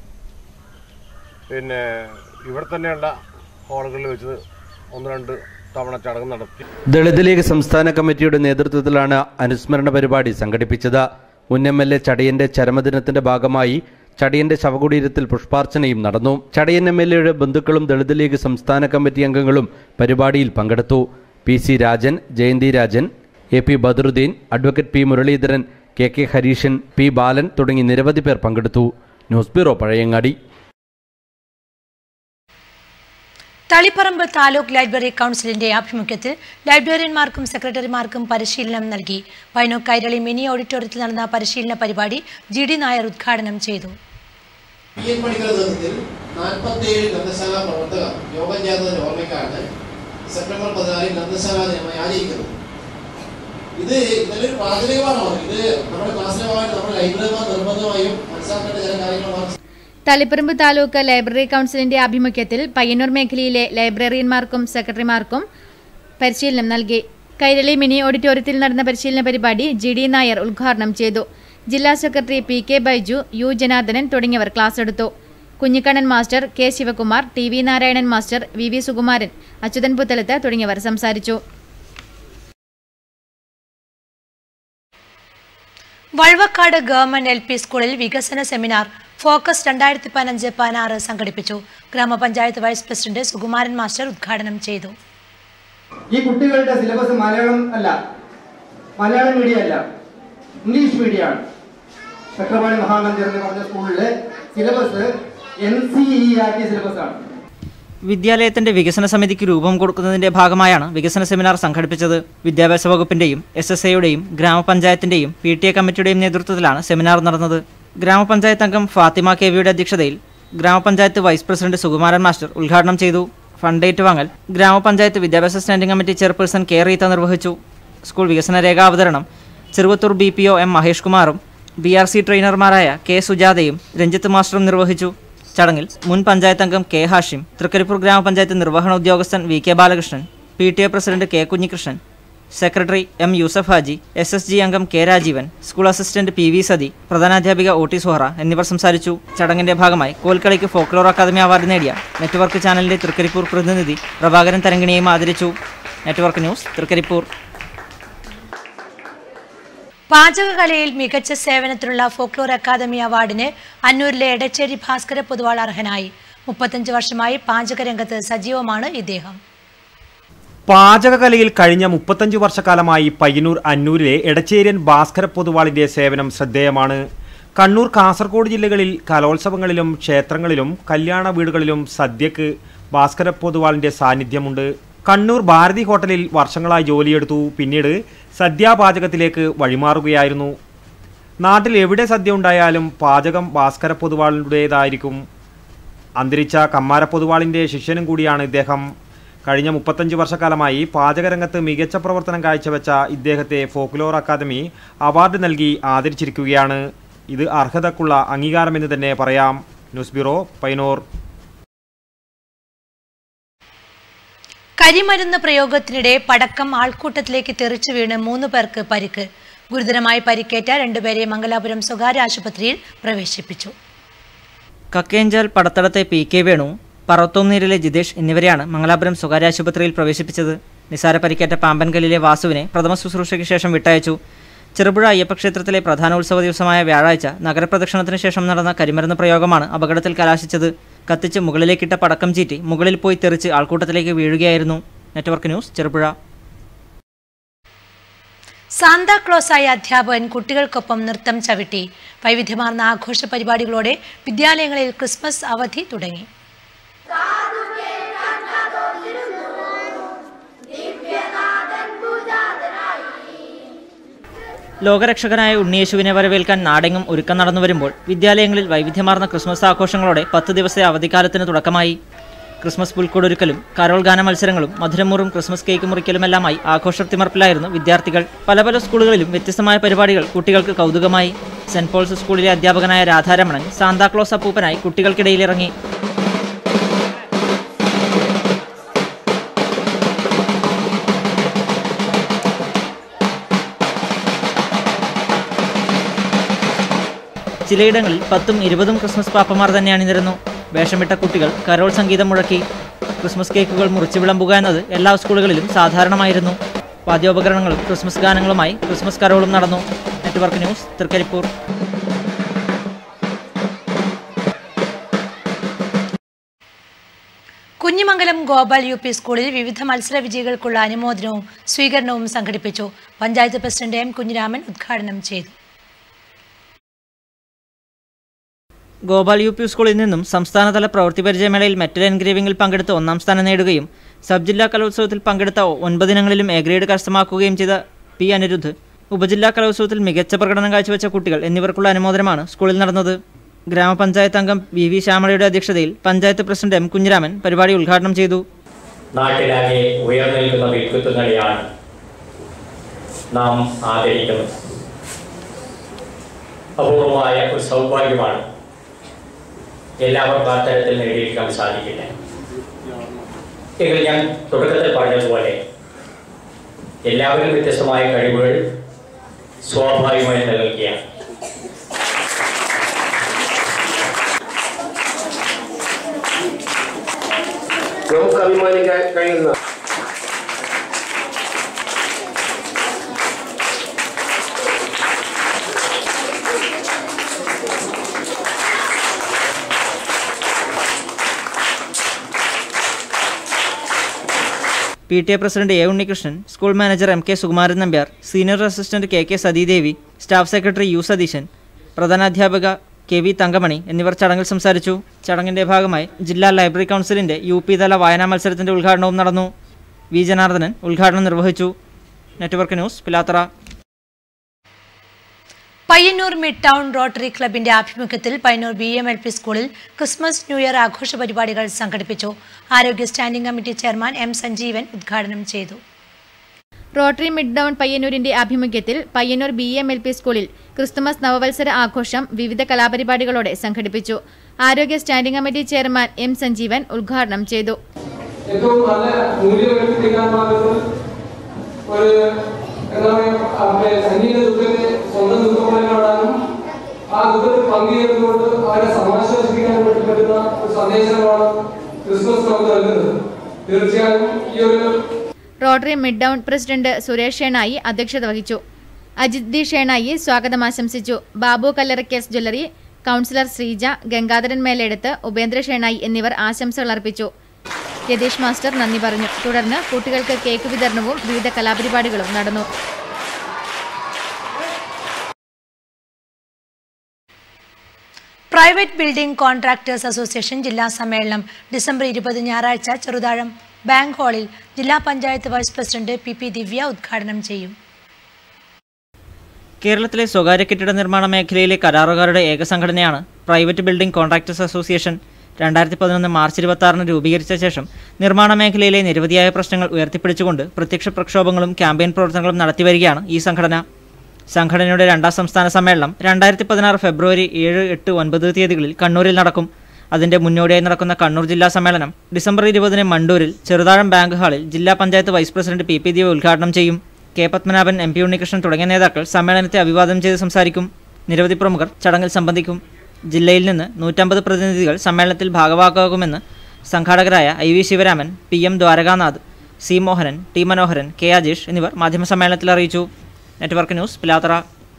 പിന്നെ ഇവിടെ തന്നെയുള്ള ഹാളുകളിൽ വെച്ച് ഒന്ന് രണ്ട് തവണ ചടങ്ങ് നടത്തി ദളിത് ലീഗ് സംസ്ഥാന കമ്മിറ്റിയുടെ നേതൃത്വത്തിലാണ് അനുസ്മരണ പരിപാടി സംഘടിപ്പിച്ചത് മുൻ എം എൽ എ ചടയന്റെ ചരമദിനത്തിന്റെ ഭാഗമായി ചടയന്റെ ശവകുടീരത്തിൽ പുഷ്പാർച്ചനയും നടന്നു ചടയൻ എം എൽ എയുടെ ബന്ധുക്കളും ദളിത് ലീഗ് സംസ്ഥാന കമ്മിറ്റി അംഗങ്ങളും പരിപാടിയിൽ പങ്കെടുത്തു P C Rajan Jayanthi Rajan A P Badaruddin advocate P Muraleedharan K K Harishan P Balan തുടങ്ങി നിരവധി പേർ പങ്കെടുത്തു news bureau Pazhayangadi Taliparamba taluk library കൗൺസിലിന്റെ ആഭിമുഖ്യത്തിൽ ലൈബ്രറിയന്മാർക്കും സെക്രട്ടറിമാർക്കും പരിശീലനം നൽകി പൈനൂർ കൈരളി മിനി ഓഡിറ്റോറിയത്തിൽ നടന്ന പരിശീലന പരിപാടി ജി ഡി നായർ ഉദ്ഘാടനം ചെയ്തു പി എൻ പണിക്കരുടെ നേതൃത്വത്തിൽ നാൽപ്പത്തിയേഴ് ഗ്രന്ഥശാല പ്രവർത്തകർ യോഗം ചേർന്നതിന്റെ ഓർമ്മയ്ക്കാണ് സെപ്റ്റംബർ പതിനാലിൽ ഗ്രന്ഥശാല ദിനമായി ആചരിക്കുന്നത് ഇത് നല്ലൊരു പ്രാഥമികമാണ് ഇത് നമ്മുടെ ക്ലാസ്സിലെ ഭാഗമായിട്ട് നമ്മുടെ ലൈബ്രറിമാർ നിർബന്ധമായും മനസ്സിലാക്കേണ്ട ചില കാര്യങ്ങളാണ് തളിപ്പറമ്പ് താലൂക്ക് ലൈബ്രറി കൗൺസിലിന്റെ ആഭിമുഖ്യത്തിൽ പയ്യന്നൂർ മേഖലയിലെ ലൈബ്രറിയന്മാർക്കും സെക്രട്ടറിമാർക്കും പരിശീലനം നൽകി കൈരളി മിനി ഓഡിറ്റോറിയത്തിൽ നടന്ന പരിശീലന പരിപാടി ജി ഡി നായർ ഉദ്ഘാടനം ചെയ്തു ജില്ലാ secretary P K Baiju U Janardhanan തുടങ്ങിയവർ ക്ലാസ് എടുത്തു Kunhikannan master K Sivakumar T V Narayanan master V V Sukumaran Achuthan Puthalath തുടങ്ങിയവർ സംസാരിച്ചു വഴുവക്കാട് ഗവൺമെന്റ് എൽ പി സ്കൂളിൽ വികസന സെമിനാർ ഫോക്കസ് രണ്ടായിരത്തി പതിനഞ്ച് പതിനാറ് സംഘടിപ്പിച്ചു ഗ്രാമപഞ്ചായത്ത് വൈസ് പ്രസിഡന്റ് സുകുമാരൻ മാസ്റ്റർ ഉദ്ഘാടനം ചെയ്തു ഈ കുട്ടികളുടെ സിലബസ് മലയാളം അല്ല മലയാളം മീഡിയം അല്ല ഇംഗ്ലീഷ് മീഡിയമാണ് ചക്രപാണി മഹാനന്ദർ എന്ന് പറഞ്ഞ സ്കൂളിലെ സിലബസ് എൻ സി ഇ ആക്കിയ സിലബസ് ആണ് വിദ്യാലയത്തിന്റെ വികസന സമിതിക്ക് രൂപം കൊടുക്കുന്നതിന്റെ ഭാഗമായാണ് വികസന സെമിനാർ സംഘടിപ്പിച്ചത് വിദ്യാഭ്യാസ വകുപ്പിന്റെയും എസ് എസ് ഐയുടെയും ഗ്രാമപഞ്ചായത്തിന്റെയും പി ടി എ കമ്മിറ്റിയുടെയും നേതൃത്വത്തിലാണ് സെമിനാർ നടന്നത് ഗ്രാമപഞ്ചായത്ത് അംഗം ഫാത്തിമ കെ വിയുടെ അധ്യക്ഷതയിൽ ഗ്രാമപഞ്ചായത്ത് വൈസ് പ്രസിഡന്റ് സുകുമാരൻ മാസ്റ്റർ ഉദ്ഘാടനം ചെയ്തു ഫണ്ട് ഏറ്റുവാങ്ങൽ ഗ്രാമപഞ്ചായത്ത് വിദ്യാഭ്യാസ standing committee chairperson K Reetha നിർവഹിച്ചു സ്കൂൾ വികസന രേഖാ അവതരണം Cheruvathur B P O M Mahesh കുമാറും ബി ആർ സി ട്രെയിനർമാരായ കെ സുജാതയും രഞ്ജിത്ത് മാസ്റ്ററും നിർവഹിച്ചു ചടങ്ങിൽ മുൻ പഞ്ചായത്ത് അംഗം കെ ഹാഷിം തൃക്കരിപ്പൂർ ഗ്രാമപഞ്ചായത്ത് നിർവഹണ ഉദ്യോഗസ്ഥൻ V K Balakrishnan P T A president K Kunhikrishnan secretary M Yusuf Haji S S G അംഗം K Rajeevan school assistant P V Sathi പ്രധാനാധ്യാപിക ഒ ടി സുഹറ എന്നിവർ സംസാരിച്ചു ചടങ്ങിന്റെ ഭാഗമായി കോൽക്കളിക്ക് ഫോക്ലോർ അക്കാദമി അവാർഡ് നേടിയ നെറ്റ്വർക്ക് ചാനലിന്റെ തൃക്കരിപ്പൂർ പ്രതിനിധി പ്രഭാകരൻ തരങ്കിണിയെയും ആദരിച്ചു നെറ്റ്വർക്ക് ന്യൂസ് തൃക്കരിപ്പൂർ പാചകകലയിൽ മികച്ച സേവനത്തിനുള്ള ഫോക്ലോർ അക്കാദമി അവാർഡിന് അന്നൂരിലെ എടച്ചേരി ഭാസ്കര പൊതുവാൾ അർഹനായി മുപ്പത്തഞ്ച് വർഷമായി പാചകരംഗത്ത് സജീവമാണ് ഇദ്ദേഹം പാചകകലയിൽ കഴിഞ്ഞ മുപ്പത്തഞ്ച് വർഷക്കാലമായി പയ്യന്നൂർ അന്നൂരിലെ എടച്ചേരിയൻ ഭാസ്കര പൊതുവാളിന്റെ സേവനം ശ്രദ്ധേയമാണ് കണ്ണൂർ കാസർഗോഡ് ജില്ലകളിൽ കലോത്സവങ്ങളിലും ക്ഷേത്രങ്ങളിലും കല്യാണ വീടുകളിലും സദ്യക്ക് ഭാസ്കര പൊതുവാളിന്റെ സാന്നിധ്യമുണ്ട് കണ്ണൂർ ഭാരതി ഹോട്ടലിൽ വർഷങ്ങളായി ജോലിയെടുത്തു പിന്നീട് സദ്യാപാചകത്തിലേക്ക് വഴിമാറുകയായിരുന്നു നാട്ടിൽ എവിടെ സദ്യ ഉണ്ടായാലും പാചകം ഭാസ്കര പൊതുവാളിൻ്റേതായിരിക്കും അന്തരിച്ച കമ്മാര പൊതുവാളിൻ്റെ ശിഷ്യനും കൂടിയാണ് ഇദ്ദേഹം കഴിഞ്ഞ മുപ്പത്തഞ്ച് വർഷക്കാലമായി പാചകരംഗത്ത് മികച്ച പ്രവർത്തനം കാഴ്ചവെച്ച ഇദ്ദേഹത്തെ ഫോക്ലോർ അക്കാദമി അവാർഡ് നൽകി ആദരിച്ചിരിക്കുകയാണ് ഇത് അർഹതക്കുള്ള അംഗീകാരമെന്ന് തന്നെ പറയാം ന്യൂസ് ബ്യൂറോ പൈനൂർ കരിമരുന്ന് പ്രയോഗത്തിനിടെ പടക്കം ആൾക്കൂട്ടത്തിലേക്ക് തെറിച്ചു വീണ് മൂന്ന് പേർക്ക് പരിക്ക് ഗുരുതരമായി പരിക്കേറ്റ രണ്ടുപേരെ മംഗലാപുരം സ്വകാര്യ ആശുപത്രിയിൽ പ്രവേശിപ്പിച്ചു കക്കേഞ്ചാൽ പടത്തടത്തെ പി കെ വേണു പറവത്തോന്നീരിലെ ജിതേഷ് എന്നിവരെയാണ് മംഗലാപുരം സ്വകാര്യ ആശുപത്രിയിൽ പ്രവേശിപ്പിച്ചത് നിസാര പരിക്കേറ്റ പാമ്പൻകല്ലിലെ വാസുവിനെ പ്രഥമ ശുശ്രൂഷയ്ക്ക് ശേഷം വിട്ടയച്ചു ചെറുപുഴ അയ്യപ്പക്ഷേത്രത്തിലെ പ്രധാന ഉത്സവ ദിവസമായ വ്യാഴാഴ്ച നഗരപ്രദക്ഷിണത്തിന് ശേഷം നടന്ന കരിമരുന്ന് പ്രയോഗമാണ് അപകടത്തിൽ കലാശിച്ചത് കത്തിച്ച് മുകളിലേക്കിട്ട പടക്കം ചീറ്റി മുകളിൽ പോയി തെറിച്ച് ആൾക്കൂട്ടത്തിലേക്ക് വീഴുകയായിരുന്നു നെറ്റ്വർക്ക് ന്യൂസ് ചെറുപുഴ സാന്താക്ലോസായ അധ്യാപകൻ കുട്ടികൾക്കൊപ്പം നൃത്തം ചവിട്ടി വൈവിധ്യമാർന്ന ആഘോഷ പരിപാടികളോടെ വിദ്യാലയങ്ങളിൽ ക്രിസ്മസ് അവധി തുടങ്ങി ലോകരക്ഷകനായ ഉണ്ണിയേശുവിനെ വരവേൽക്കാൻ നാടെങ്ങും ഒരുക്കം നടന്നു വരുമ്പോൾ വിദ്യാലയങ്ങളിൽ വൈവിധ്യമാർന്ന ക്രിസ്മസ് ആഘോഷങ്ങളോടെ പത്ത് ദിവസത്തെ അവധിക്കാലത്തിന് തുടക്കമായി ക്രിസ്മസ് പുൽക്കൂടൊരുക്കലും കരോൾ ഗാന മത്സരങ്ങളും മധുരമുറും ക്രിസ്മസ് കേക്ക് മുറിക്കലുമെല്ലാമായി ആഘോഷത്തിമർപ്പിലായിരുന്നു വിദ്യാർത്ഥികൾ പല പല സ്കൂളുകളിലും വ്യത്യസ്തമായ പരിപാടികൾ കുട്ടികൾക്ക് കൗതുകമായി സെന്റ് പോൾസ് സ്കൂളിലെ അധ്യാപകനായ രാധാരമണൻ സാന്താക്ലോസ് അപ്പൂപ്പനായി കുട്ടികൾക്കിടയിലിറങ്ങി ചിലയിടങ്ങളിൽ പത്തും ഇരുപതും ക്രിസ്മസ് പാപ്പമാർ തന്നെ അണിനിരന്നു വേഷമിട്ട കുട്ടികൾ കരോൾ സംഗീതം മുഴക്കി ക്രിസ്മസ് കേക്കുകൾ മുറിച്ചു വിളമ്പുക എന്നത് എല്ലാ സ്കൂളുകളിലും സാധാരണമായിരുന്നു വാദ്യോപകരണങ്ങളും ക്രിസ്മസ് ഗാനങ്ങളുമായി ക്രിസ്മസ് കരോളും നടന്നു network news Trikaripur Kunhimangalam Gopal U P സ്കൂളിൽ വിവിധ മത്സര വിജയികൾക്കുള്ള അനുമോദനവും സ്വീകരണവും സംഘടിപ്പിച്ചു പഞ്ചായത്ത് പ്രസിഡന്റ് എം കുഞ്ഞിരാമൻ ഉദ്ഘാടനം ചെയ്തു ഗോപാൽ യു പി സ്കൂളിൽ നിന്നും സംസ്ഥാനതല പ്രവൃത്തി പരിചയമേളയിൽ മെറ്റൽ എൻഗ്രേവിംഗിൽ പങ്കെടുത്ത് ഒന്നാം സ്ഥാനം നേടുകയും സബ് ജില്ലാ കലോത്സവത്തിൽ പങ്കെടുത്ത ഒൻപതിനങ്ങളിലും എ ഗ്രേഡ് കരസ്ഥമാക്കുകയും ചെയ്ത പി അനിരുദ്ധ് ഉപജില്ലാ കലോത്സവത്തിൽ മികച്ച പ്രകടനം കാഴ്ചവെച്ച കുട്ടികൾ എന്നിവർക്കുള്ള അനുമോദനമാണ് സ്കൂളിൽ നടന്നത് ഗ്രാമപഞ്ചായത്ത് അംഗം വി വി ശ്യാമളയുടെ അധ്യക്ഷതയിൽ പഞ്ചായത്ത് പ്രസിഡന്റ് എം കുഞ്ഞിരാമൻ പരിപാടി ഉദ്ഘാടനം ചെയ്തു നാട്ടിലാകെ ഉയർന്നിരിക്കുന്ന വ്യക്തിത്വങ്ങളെയാണ് നാം ആദരിക്കുന്നത് അപൂർവമായ ഒരു സൗഭാഗ്യമാണ് എല്ലാവർക്കും അത്തരത്തിൽ നേടിയെടുക്കാൻ സാധിക്കില്ല എങ്കിൽ ഞാൻ തുടക്കത്തിൽ പറഞ്ഞതുപോലെ എല്ലാവരും വ്യത്യസ്തമായ കഴിവുകൾ സ്വാഭാവികമായി നിലനിൽക്കുകയാണ് നമുക്ക് അഭിമാനിക്കാൻ കഴിയുന്ന P T A president A Unnikrishnan school manager M K Sukumaran Nambiar senior assistant K K Sathidevi staff secretary U Satheesan പ്രധാനാധ്യാപിക കെ വി തങ്കമണി എന്നിവർ ചടങ്ങിൽ സംസാരിച്ചു ചടങ്ങിന്റെ ഭാഗമായി ജില്ലാ ലൈബ്രറി കൗൺസിലിന്റെ യു പി തല വായനാ മത്സരത്തിന്റെ ഉദ്ഘാടനവും നടന്നു വി ജനാർദ്ദനൻ ഉദ്ഘാടനം നിർവഹിച്ചു network news Pilathara Payyanur mid town rotary ക്ലബിന്റെ ആഭിമുഖ്യത്തിൽ Payyanur B M L P സ്കൂളിൽ ക്രിസ്മസ് ന്യൂ ഇയർ ആഘോഷ പരിപാടികൾ സംഘടിപ്പിച്ചു ആരോഗ്യ standing committee chairman M Sanjeevan ഉദ്ഘാടനം ചെയ്തു റോട്ടറി മിഡ് ഡൗൺ പയ്യന്നൂരിന്റെ ആഭിമുഖ്യത്തിൽ Payyanur B M L P സ്കൂളിൽ ക്രിസ്തുമസ് നവവത്സര ആഘോഷം വിവിധ കലാപരിപാടികളോടെ സംഘടിപ്പിച്ചു ആരോഗ്യ standing committee chairman M Sanjeevan ഉദ്ഘാടനം ചെയ്തു ഏറ്റവും നല്ല മൂല്യവൽക്കരിക്കാൻ പാകുന്ന ഒരു എന്താ പറയുക സംഗീത ദുഃഖത്തെ സ്വന്തം ദുഃഖമായി കാണാനും ആ ദുഃഖത്തിൽ പങ്കുചേർന്നുകൊണ്ട് അവരെ സമാശ്വസിപ്പിക്കാനും വേണ്ടി പറ്റുന്ന ഒരു സന്ദേശമാണ് ക്രിസ്മസ് നമുക്ക് നൽകുന്നത് തീർച്ചയായും ഈ ഒരു rotary mid down president Suresh Shenoy അധ്യക്ഷത വഹിച്ചു അജിത് ഡി ഷേണായി സ്വാഗതം ആശംസിച്ചു ബാബു കല്ലറക്കേസ് ജ്വല്ലറി കൗൺസിലർ ശ്രീജ ഗംഗാധരൻ മേലെടുത്ത് ഉപേന്ദ്ര ഷേണായി എന്നിവർ ആശംസകൾ അർപ്പിച്ചു രതീഷ് മാസ്റ്റർ നന്ദി പറഞ്ഞു തുടർന്ന് കുട്ടികൾക്ക് കേക്ക് വിതരണവും വിവിധ കലാപരിപാടികളും നടന്നു പ്രൈവറ്റ് ബിൽഡിംഗ് കോൺട്രാക്ടേഴ്സ് അസോസിയേഷൻ ജില്ലാ സമ്മേളനം ഡിസംബർ ഇരുപത് ഞായറാഴ്ച ചെറുതാഴം ബാങ്ക് ഹാളിൽ ജില്ലാ panchayat vice president P P Divya ഉദ്ഘാടനം ചെയ്യും കേരളത്തിലെ സ്വകാര്യ കെട്ടിട നിർമ്മാണ മേഖലയിലെ കരാറുകാരുടെ ഏക സംഘടനയാണ് പ്രൈവറ്റ് ബിൽഡിംഗ് കോൺട്രാക്ടേഴ്സ് അസോസിയേഷൻ രണ്ടായിരത്തി പതിനൊന്ന് മാർച്ച് ഇരുപത്തി ആറിന് രൂപീകരിച്ച ശേഷം നിർമ്മാണ മേഖലയിലെ നിരവധിയായ പ്രശ്നങ്ങൾ ഉയർത്തിപ്പിടിച്ചുകൊണ്ട് പ്രത്യക്ഷ പ്രക്ഷോഭങ്ങളും ക്യാമ്പയിൻ പ്രവർത്തനങ്ങളും നടത്തിവരികയാണ് ഈ സംഘടന സംഘടനയുടെ രണ്ടാം സംസ്ഥാന സമ്മേളനം രണ്ടായിരത്തി പതിനാറ് ഫെബ്രുവരി ഏഴ് എട്ട് ഒൻപത് തീയതികളിൽ കണ്ണൂരിൽ നടക്കും അതിന്റെ മുന്നോടിയായി നടക്കുന്ന കണ്ണൂർ ജില്ലാ സമ്മേളനം ഡിസംബർ ഇരുപതിന് മണ്ടൂരിൽ ചെറുതാഴം ബാങ്ക് ഹാളിൽ ജില്ലാ panchayat vice president P P Divya ഉദ്ഘാടനം ചെയ്യും K Padmanabhan M P Unnikrishnan തുടങ്ങിയ നേതാക്കൾ സമ്മേളനത്തെ അഭിവാദനം ചെയ്ത് സംസാരിക്കും നിരവധി പ്രമുഖർ ചടങ്ങിൽ സംബന്ധിക്കും ജില്ലയിൽ നിന്ന് നൂറ്റമ്പത് പ്രതിനിധികൾ സമ്മേളനത്തിൽ ഭാഗവാക്കാകുമെന്ന് സംഘാടകരായ I V Sivaraman P M Dwarakanath C Mohanan T Manoharan K Ajeesh എന്നിവർ മാധ്യമസമ്മേളനത്തിൽ അറിയിച്ചു network news Pilathara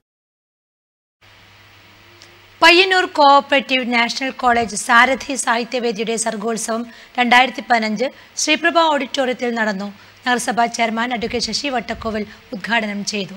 Payyanur cooperative national college Sarathi സാഹിത്യവേദിയുടെ സർഗോത്സവം രണ്ടായിരത്തി പതിനഞ്ച് ശ്രീപ്രഭ ഓഡിറ്റോറിയത്തിൽ നടന്നു നഗരസഭാ ചെയർമാൻ അഡ്വക്കേറ്റ് ശശി വട്ടക്കോവൽ ഉദ്ഘാടനം ചെയ്തു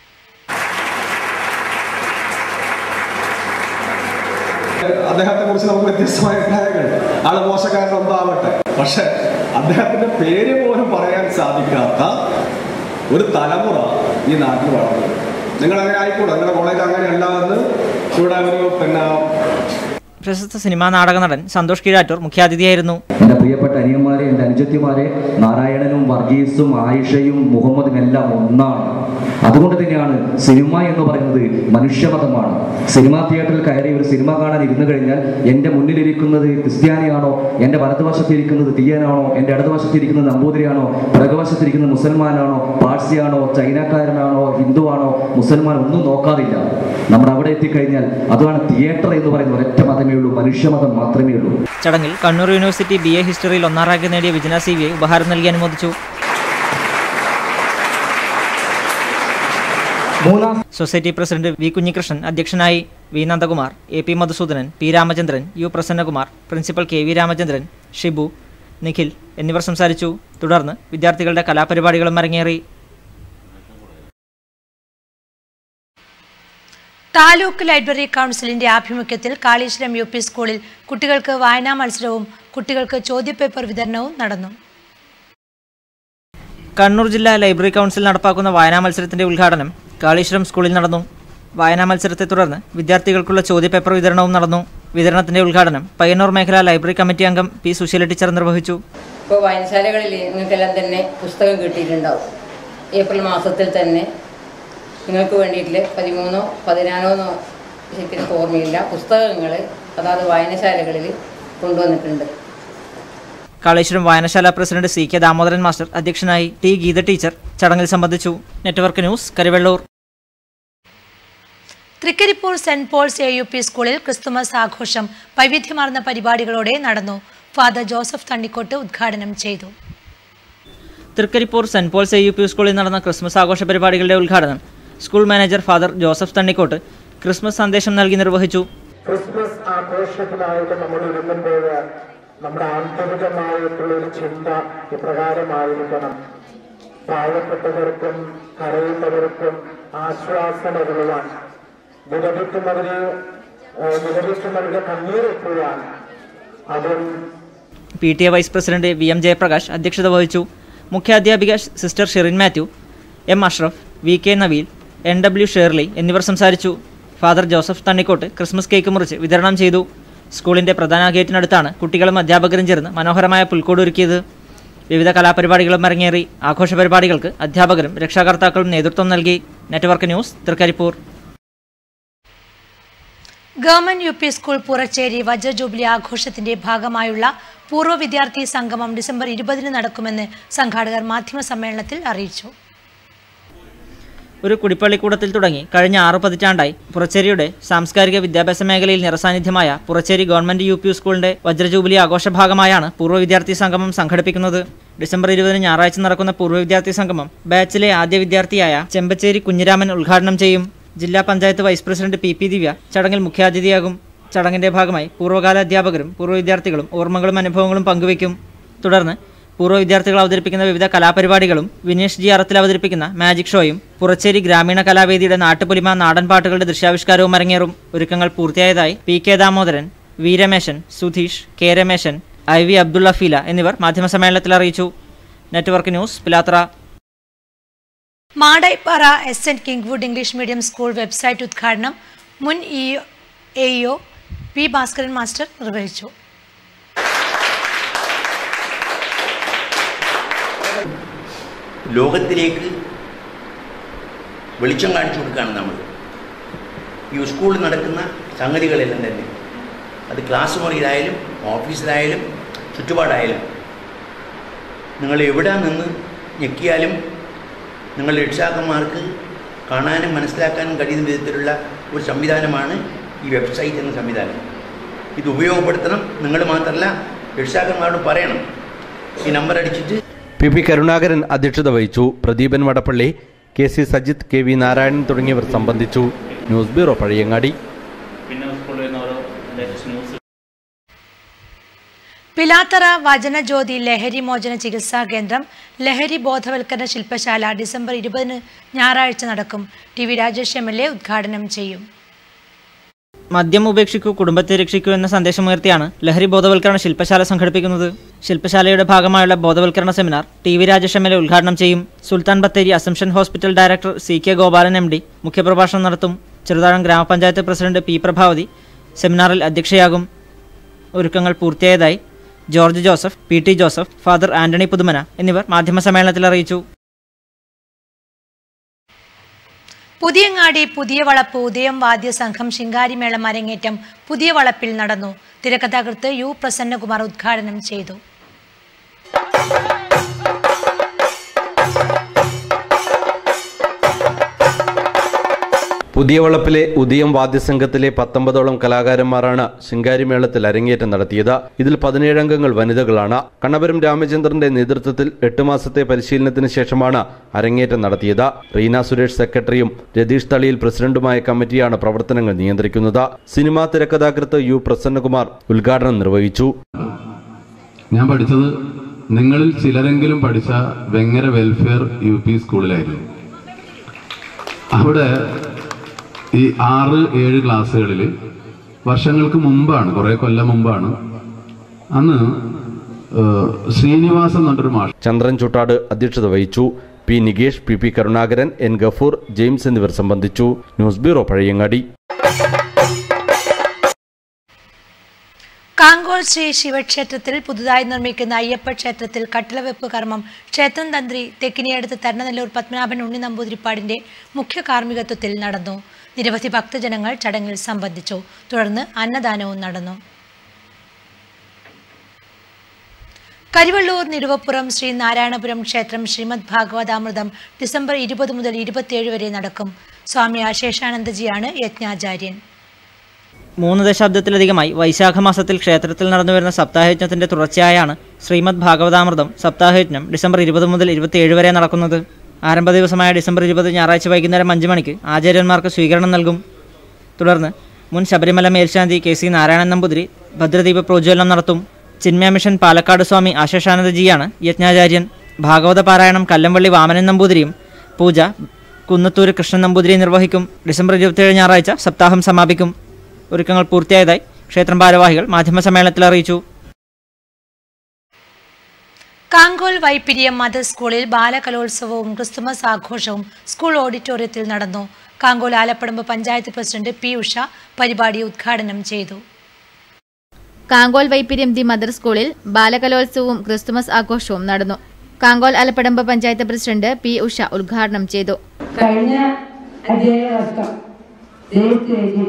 അദ്ദേഹത്തെ കുറിച്ച് നമുക്ക് വ്യത്യസ്തമായ അഭിപ്രായങ്ങളുണ്ട് ആള് മോശക്കാരൻ ഒന്നാവട്ടെ പക്ഷെ അദ്ദേഹത്തിന്റെ പേര് പോലും പറയാൻ സാധിക്കാത്ത ഒരു തലമുറ ഈ നാട്ടിൽ വളർന്നു നിങ്ങൾ അങ്ങനെ ആയിക്കൂടെ നിങ്ങളുടെ കോളേജ് അങ്ങനെയല്ല എന്ന് ഇവിടെ ഒരു പിന്നെ പ്രശസ്ത സിനിമാ നാടക നടൻ സന്തോഷ് കീഴാറ്റൂർ മുഖ്യാതിഥിയായിരുന്നു എൻ്റെ പ്രിയപ്പെട്ട അനിയന്മാരെ എൻ്റെ അനുജത്തിമാരെ നാരായണനും വർഗീസും ആയിഷയും മുഹമ്മദും എല്ലാം ഒന്നാണ് അതുകൊണ്ട് തന്നെയാണ് സിനിമ എന്ന് പറയുന്നത് മനുഷ്യമതമാണ് സിനിമാ തിയേറ്ററിൽ കയറി ഒരു സിനിമ കാണാൻ ഇരുന്നു കഴിഞ്ഞാൽ എൻ്റെ മുന്നിലിരിക്കുന്നത് ക്രിസ്ത്യാനിയാണോ എൻ്റെ വലതുവശത്തിരിക്കുന്നത് തീയനാണോ എൻ്റെ ഇടതുവശത്തിരിക്കുന്നത് നമ്പൂതിരിയാണോ പിറകുവശത്തിരിക്കുന്നത് മുസൽമാനാണോ പാഴ്സിയാണോ ചൈനക്കാരനാണോ ഹിന്ദുവാണോ മുസൽമാൻ ഒന്നും നോക്കാറില്ല നമ്മൾ അവിടെ എത്തിക്കഴിഞ്ഞാൽ അതാണ് തിയേറ്റർ എന്ന് പറയുന്ന ഒരൊറ്റ മതമേ ഉള്ളൂ മനുഷ്യമതം മാത്രമേ ഉള്ളൂ ചടങ്ങിൽ കണ്ണൂർ യൂണിവേഴ്സിറ്റി ബി എ ഹിസ്റ്ററിയിൽ ഒന്നാം റാങ്ക് നേടിയ വിജന സി വിയെ ഉപഹാരം നൽകി അനുമോദിച്ചു സൊസൈറ്റി പ്രസിഡന്റ് വി കുഞ്ഞികൃഷ്ണൻ അധ്യക്ഷനായി V Nandakumar A P Madhusudanan P Ramachandran U Prasannakumar principal K V Ramachandran Shibu Nikhil എന്നിവർ സംസാരിച്ചു തുടർന്ന് വിദ്യാർത്ഥികളുടെ കലാപരിപാടികളും അരങ്ങേറി താലൂക്ക് ലൈബ്രറി കൗൺസിലിന്റെ ആഭിമുഖ്യത്തിൽ കാളീശ്വരം യു പി സ്കൂളിൽ കുട്ടികൾക്ക് വായനാ മത്സരവും കുട്ടികൾക്ക് ചോദ്യപേപ്പർ വിതരണവും നടന്നു കണ്ണൂർ ജില്ലാ ലൈബ്രറി കൗൺസിൽ നടപ്പാക്കുന്ന വായനാ മത്സരത്തിന്റെ ഉദ്ഘാടനം കാളീശ്വരം സ്കൂളിൽ നടന്നു വായനാ മത്സരത്തെ തുടർന്ന് വിദ്യാർത്ഥികൾക്കുള്ള ചോദ്യപേപ്പർ വിതരണവും നടന്നു വിതരണത്തിന്റെ ഉദ്ഘാടനം പയ്യന്നൂർ മേഖലാ ലൈബ്രറി കമ്മിറ്റി അംഗം പി സുശീല ടീച്ചർ നിർവഹിച്ചു ഇപ്പോൾ വായനശാലകളിൽ നിങ്ങൾക്കെല്ലാം തന്നെ പുസ്തകം കിട്ടിയിട്ടുണ്ടാവും ഏപ്രിൽ മാസത്തിൽ തന്നെ നിങ്ങൾക്ക് വേണ്ടിയിട്ട് പതിമൂന്നോ പതിനാലോ എന്നോ ശരിക്കും ഓർമ്മയില്ല പുസ്തകങ്ങൾ അതാത് വായനശാലകളിൽ കൊണ്ടുവന്നിട്ടുണ്ട് കാളേശ്വരം വായനശാല president C K Damodaran master അധ്യക്ഷനായി ടി ഗീത ടീച്ചർ ചടങ്ങിൽ സംബന്ധിച്ചു network news Karivellur Trikaripur Saint Paul's A U P സ്കൂളിൽ ക്രിസ്തുമസ് ആഘോഷം വൈവിധ്യമാർന്ന പരിപാടികളോടെ നടന്നു ഫാദർ ജോസഫ് തണ്ണിക്കോട്ട് ഉദ്ഘാടനം ചെയ്തു Trikaripur Saint Paul's A U P സ്കൂളിൽ നടന്ന ക്രിസ്മസ് ആഘോഷ പരിപാടികളുടെ ഉദ്ഘാടനം school manager father Joseph Thannikkot Christmas സന്ദേശം നൽകി നിർവഹിച്ചു ക്രിസ്മസ് ആഘോഷത്തിനായിട്ട് നമ്മൾ ഒരുങ്ങുമ്പോൾ നമ്മുടെ ആന്തരികമായിട്ടുള്ള ഒരു ചിന്ത ഇപ്രകാരമായിരിക്കണം പാവപ്പെട്ടവർക്കും കരയുന്നവർക്കും ആശ്വാസമരുളുവാൻ വിലപിക്കുന്നവരെ വിലപിക്കുന്നവരുടെ കണ്ണീരൊപ്പുവാൻ അതും P T A vice president V M Jayaprakash അധ്യക്ഷത വഹിച്ചു മുഖ്യാധ്യാപിക sister Sherin Mathew M Ashraf V K Naveel N W Shirley എന്നിവർ സംസാരിച്ചു father Joseph Thannikkot Christmas cake മുറിച്ച് വിതരണം ചെയ്തു സ്കൂളിന്റെ പ്രധാന ഗേറ്റിനടുത്താണ് കുട്ടികളും അധ്യാപകരും ചേർന്ന് മനോഹരമായ പുൽക്കൂട് ഒരുക്കിയത് വിവിധ കലാപരിപാടികളും അരങ്ങേറി ആഘോഷ പരിപാടികൾക്ക് അധ്യാപകരും രക്ഷാകർത്താക്കളും നേതൃത്വം നൽകി network news Trikaripur government U P school Puracheri വജ്ര ജൂബിലി ആഘോഷത്തിന്റെ ഭാഗമായുള്ള പൂർവ്വ വിദ്യാർത്ഥി സംഗമം ഡിസംബർ ഇരുപതിന് നടക്കുമെന്ന് സംഘാടകർ മാധ്യമ സമ്മേളനത്തിൽ അറിയിച്ചു ഒരു കുടിപ്പള്ളിക്കൂടത്തിൽ തുടങ്ങി കഴിഞ്ഞ ആറു പതിറ്റാണ്ടായി പുറച്ചേരിയുടെ സാംസ്കാരിക വിദ്യാഭ്യാസ മേഖലയിൽ നിറസാന്നിധ്യമായ പുറച്ചേരി ഗവൺമെന്റ് യു പി സ്കൂളിന്റെ വജ്രജൂബിലി ആഘോഷ ഭാഗമായാണ് പൂർവ്വ വിദ്യാർത്ഥി സംഗമം സംഘടിപ്പിക്കുന്നത് ഡിസംബർ ഇരുപതിന് ഞായറാഴ്ച നടക്കുന്ന പൂർവ്വ വിദ്യാർത്ഥി സംഗമം ബാച്ചിലെ ആദ്യ വിദ്യാർത്ഥിയായ ചെമ്പച്ചേരി കുഞ്ഞിരാമൻ ഉദ്ഘാടനം ചെയ്യും ജില്ലാ panchayat vice president P P Divya ചടങ്ങിൽ മുഖ്യാതിഥിയാകും ചടങ്ങിന്റെ ഭാഗമായി പൂർവ്വകാല അധ്യാപകരും പൂർവ്വ വിദ്യാർത്ഥികളും ഓർമ്മകളും അനുഭവങ്ങളും പങ്കുവയ്ക്കും തുടർന്ന് പൂർവ്വ വിദ്യാർത്ഥികൾ അവതരിപ്പിക്കുന്ന വിവിധ കലാപരിപാടികളും വിനീഷ് ജി അറത്തിൽ അവതരിപ്പിക്കുന്ന മാജിക് ഷോയും പുറച്ചേരി ഗ്രാമീണ കലാവേദിയുടെ നാട്ടുപുലിമ നാടൻ പാട്ടുകളുടെ ദൃശ്യാവിഷ്കാരവും അരങ്ങേറും ഒരുക്കങ്ങൾ പൂർത്തിയായതായി P K Damodaran V Rameshan Sudheesh K Rameshan I V Abdulla Feela എന്നിവർ മാധ്യമസമ്മേളനത്തിൽ അറിയിച്ചു network news Pilathara Madayippara S N Kingwood English medium school website ഉദ്ഘാടനം മുൻ E AEO P Bhaskaran master നിർവഹിച്ചു ലോകത്തിലേക്ക് വെളിച്ചം കാണിച്ചു കൊടുക്കുകയാണ് നമ്മൾ ഈ സ്കൂളിൽ നടക്കുന്ന സംഗതികളെല്ലാം തന്നെ അത് ക്ലാസ് മുറിയിലായാലും ഓഫീസിലായാലും ചുറ്റുപാടായാലും നിങ്ങൾ എവിടെ നിന്ന് ഞെക്കിയാലും നിങ്ങളുടെ രക്ഷാക്കന്മാർക്ക് കാണാനും മനസ്സിലാക്കാനും കഴിയുന്ന വിധത്തിലുള്ള ഒരു സംവിധാനമാണ് ഈ വെബ്സൈറ്റ് എന്ന സംവിധാനം ഇത് ഉപയോഗപ്പെടുത്തണം നിങ്ങൾ മാത്രമല്ല രക്ഷാക്കന്മാരോട് പറയണം ഈ നമ്പർ അടിച്ചിട്ട് പി പി കരുണാകരൻ അധ്യക്ഷത വഹിച്ചു Pradeepan Vadappalli K C Sajith K V Narayanan തുടങ്ങിയവർ സംബന്ധിച്ചു ന്യൂസ് ബ്യൂറോ പഴയങ്ങാടി പിലാത്തറ വചനജ്യോതി ലഹരി മോചന ചികിത്സാ കേന്ദ്രം ലഹരി ബോധവൽക്കരണ ശില്പശാല ഡിസംബർ ഇരുപതിന് ഞായറാഴ്ച നടക്കും T V Rajesh M L A ഉദ്ഘാടനം ചെയ്യും മദ്യം ഉപേക്ഷിക്കൂ കുടുംബത്തെ രക്ഷിക്കൂ എന്ന സന്ദേശമുയർത്തിയാണ് ലഹരി ബോധവൽക്കരണ ശില്പശാല സംഘടിപ്പിക്കുന്നത് ശില്പശാലയുടെ ഭാഗമായുള്ള ബോധവൽക്കരണ seminar T V Rajesh M L A ഉദ്ഘാടനം ചെയ്യും Sultan Bathery Assumption hospital director C K Gopalan M D മുഖ്യപ്രഭാഷണം നടത്തും ചെറുതാഴം ഗ്രാമപഞ്ചായത്ത് പ്രസിഡന്റ് പി പ്രഭാവതി സെമിനാറിൽ അധ്യക്ഷയാകും ഒരുക്കങ്ങൾ പൂർത്തിയായതായി George Joseph P T Joseph father Antony Puthumana എന്നിവർ മാധ്യമസമ്മേളനത്തിൽ അറിയിച്ചു പുതിയങ്ങാടി പുതിയ വളപ്പ് ഉദയം വാദ്യ സംഘം ശിങ്കാരിമേളം അരങ്ങേറ്റം പുതിയ വളപ്പിൽ നടന്നു തിരക്കഥാകൃത്ത് യു പ്രസന്നകുമാർ ഉദ്ഘാടനം ചെയ്തു പുതിയ വളപ്പിലെ ഉദയം വാദ്യസംഘത്തിലെ പത്തൊമ്പതോളം കലാകാരന്മാരാണ് ശിങ്കാരിമേളത്തിൽ അരങ്ങേറ്റം നടത്തിയത് ഇതിൽ പതിനേഴംഗങ്ങൾ വനിതകളാണ് കണ്ണപുരം രാമചന്ദ്രന്റെ നേതൃത്വത്തിൽ എട്ട് മാസത്തെ പരിശീലനത്തിന് ശേഷമാണ് അരങ്ങേറ്റം നടത്തിയത് റീന സുരേഷ് സെക്രട്ടറിയും രതീഷ് തളിയിൽ പ്രസിഡന്റുമായ കമ്മിറ്റിയാണ് പ്രവർത്തനങ്ങൾ നിയന്ത്രിക്കുന്നത് സിനിമാ തിരക്കഥാകൃത്ത് യു പ്രസന്നകുമാർ ഉദ്ഘാടനം നിർവഹിച്ചു ഞാൻ പഠിച്ചത് നിങ്ങളിൽ ചിലരെങ്കിലും പഠിച്ച വെങ്ങര വെൽഫെയർ യു പി സ്കൂളിലായിരുന്നു അവിടെ ഈ ആറ് ഏഴ് ക്ലാസ്സുകളിൽ വർഷങ്ങൾക്ക് മുമ്പാണ് കുറേ കൊല്ലം മുമ്പാണ് അന്ന് ഏഹ്, ശ്രീനിവാസൻ എന്ന് പറഞ്ഞൊരു മാഷ് ചന്ദ്രൻ ചുട്ടാട് അധ്യക്ഷത വഹിച്ചു P Nikesh P P Karunakaran N Gafoor James എന്നിവർ സംബന്ധിച്ചു ന്യൂസ് ബ്യൂറോ പഴയങ്ങാടി കാങ്കോൾ ശ്രീ ശിവക്ഷേത്രത്തിൽ പുതുതായി നിർമ്മിക്കുന്ന അയ്യപ്പ ക്ഷേത്രത്തിൽ കട്ടിളവെപ്പ് കർമ്മം ക്ഷേത്രം തന്ത്രി തെക്കിനിയടുത്ത് തരണനെല്ലൂർ പത്മനാഭൻ ഉണ്ണി നമ്പൂതിരിപ്പാടിന്റെ മുഖ്യ കാർമ്മികത്വത്തിൽ നടന്നു നിരവധി ഭക്തജനങ്ങൾ ചടങ്ങിൽ സംബന്ധിച്ചു തുടർന്ന് അന്നദാനവും നടന്നു കരിവള്ളൂർ നിരുവപ്പുറം ശ്രീ നാരായണപുരം ക്ഷേത്രം ശ്രീമദ് ഭാഗവതാമൃതം ഡിസംബർ ഇരുപത് മുതൽ ഇരുപത്തിയേഴ് വരെ നടക്കും സ്വാമി അശേഷാനന്ദജിയാണ് യജ്ഞാചാര്യൻ മൂന്ന് ദശാബ്ദത്തിലധികമായി വൈശാഖ മാസത്തിൽ ക്ഷേത്രത്തിൽ നടന്നുവരുന്ന സപ്താഹയജ്ഞത്തിന്റെ തുടർച്ചയായാണ് ശ്രീമദ് ഭാഗവതാമൃതം സപ്താഹയജ്ഞം ഡിസംബർ ഇരുപത് മുതൽ ഇരുപത്തിയേഴ് വരെ നടക്കുന്നത് ആരംഭ ദിവസമായ ഡിസംബർ ഇരുപത് ഞായറാഴ്ച വൈകുന്നേരം അഞ്ച് മണിക്ക് ആചാര്യന്മാർക്ക് സ്വീകരണം നൽകും തുടർന്ന് മുൻ ശബരിമല മേൽശാന്തി കെ സി നാരായണൻ നമ്പൂതിരി ഭദ്രദീപ പ്രോജ്വലനം നടത്തും ചിന്മയ മിഷൻ പാലക്കാട് സ്വാമി ആശേഷാനന്ദജിയാണ് യജ്ഞാചാര്യൻ ഭാഗവത പാരായണം കല്ലംവള്ളി വാമനൻ നമ്പൂതിരിയും പൂജ കുന്നത്തൂര് കൃഷ്ണൻ നമ്പൂതിരി നിർവഹിക്കും ഡിസംബർ ഇരുപത്തിയേഴ് ഞായറാഴ്ച സപ്താഹം സമാപിക്കും ഒരുക്കങ്ങൾ പൂർത്തിയായതായി ക്ഷേത്രം ഭാരവാഹികൾ മാധ്യമസമ്മേളനത്തിൽ അറിയിച്ചു കാങ്കോൽ വൈപ്പിരിയം മദർ സ്കൂളിൽ ബാലകലോത്സവവും ക്രിസ്തുമസ് ആഘോഷവും സ്കൂൾ ഓഡിറ്റോറിയത്തിൽ നടന്നു കാങ്കോൽ ആലപ്പടമ്പ് പഞ്ചായത്ത് പ്രസിഡന്റ് പി ഉഷ പരിപാടി ഉദ്ഘാടനം ചെയ്തു കാങ്കോൽ വൈപ്പിര്യം ദി മദർ സ്കൂളിൽ ബാലകലോത്സവവും ക്രിസ്തുമസ് ആഘോഷവും നടന്നു കാങ്കോൽ ആലപ്പടമ്പ് പഞ്ചായത്ത് പ്രസിഡന്റ് പി ഉഷ ഉദ്ഘാടനം ചെയ്തു കഴിഞ്ഞ അധ്യായ വർഷം സ്റ്റേജ് സ്റ്റേജിൽ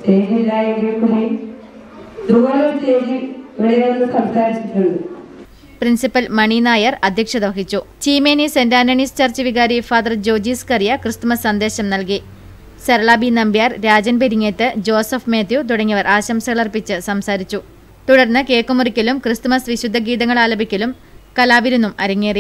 സ്റ്റേജില്ലായെങ്കിൽ കൂടി ഇതുപോലെ ഒരു സ്റ്റേജിൽ ഇവിടെ വന്ന് സംസാരിച്ചിട്ടുണ്ട് പ്രിൻസിപ്പൽ മണി നായർ അധ്യക്ഷത വഹിച്ചു ചീമേനി സെന്റ് ആന്റണീസ് ചർച്ച് വികാരി ഫാദർ ജോജീസ് കറിയ ക്രിസ്തുമസ് സന്ദേശം നൽകി Sarala B Nambiar Rajan Peringeth Joseph Mathew തുടങ്ങിയവർ ആശംസകളർപ്പിച്ച് സംസാരിച്ചു തുടർന്ന് കേക്ക് മുറിക്കലും ക്രിസ്തുമസ് വിശുദ്ധ ഗീതങ്ങൾ ആലപിക്കലും കലാവിരുന്നും അരങ്ങേറി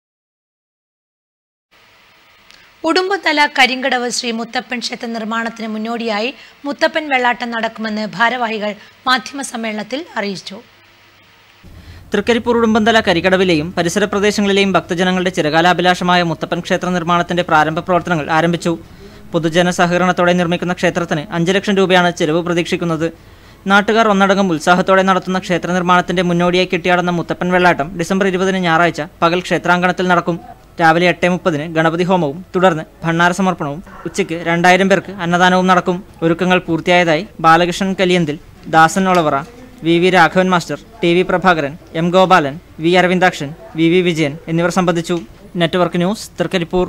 ഉടുമ്പുതല കരിങ്കടവ് ശ്രീ മുത്തപ്പൻ ക്ഷേത്ര നിർമ്മാണത്തിന് മുന്നോടിയായി മുത്തപ്പൻ വെള്ളാട്ടം നടക്കുമെന്ന് ഭാരവാഹികൾ മാധ്യമസമ്മേളനത്തിൽ അറിയിച്ചു തൃക്കരിപ്പൂർ ഉടുമ്പന്തല കരികടവിലെയും പരിസര പ്രദേശങ്ങളിലെയും ഭക്തജനങ്ങളുടെ ചിരകാലാഭിലാഷമായ മുത്തപ്പൻ ക്ഷേത്ര നിർമ്മാണത്തിന്റെ പ്രാരംഭ പ്രവർത്തനങ്ങൾ ആരംഭിച്ചു പൊതുജന സഹകരണത്തോടെ നിർമ്മിക്കുന്ന ക്ഷേത്രത്തിന് അഞ്ച് ലക്ഷം രൂപയാണ് ചെലവ് പ്രതീക്ഷിക്കുന്നത് നാട്ടുകാർ ഒന്നടങ്കം ഉത്സാഹത്തോടെ നടത്തുന്ന ക്ഷേത്ര നിർമ്മാണത്തിന്റെ മുന്നോടിയായി കെട്ടിയാടുന്ന മുത്തപ്പൻ വെള്ളാട്ടം ഡിസംബർ ഇരുപതിന് ഞായറാഴ്ച പകൽ ക്ഷേത്രാങ്കണത്തിൽ നടക്കും രാവിലെ എട്ട് മുപ്പതിന് ഗണപതി ഹോമവും തുടർന്ന് ഭണ്ണാര സമർപ്പണവും ഉച്ചയ്ക്ക് രണ്ടായിരം പേർക്ക് അന്നദാനവും നടക്കും ഒരുക്കങ്ങൾ പൂർത്തിയായതായി Balakrishnan Kaliyanthil Dasan Olavara V V Raghavan master T V Prabhakaran M Gopalan V Aravindakshan V V Vijayan എന്നിവർ സംബന്ധിച്ചു network news Trikaripur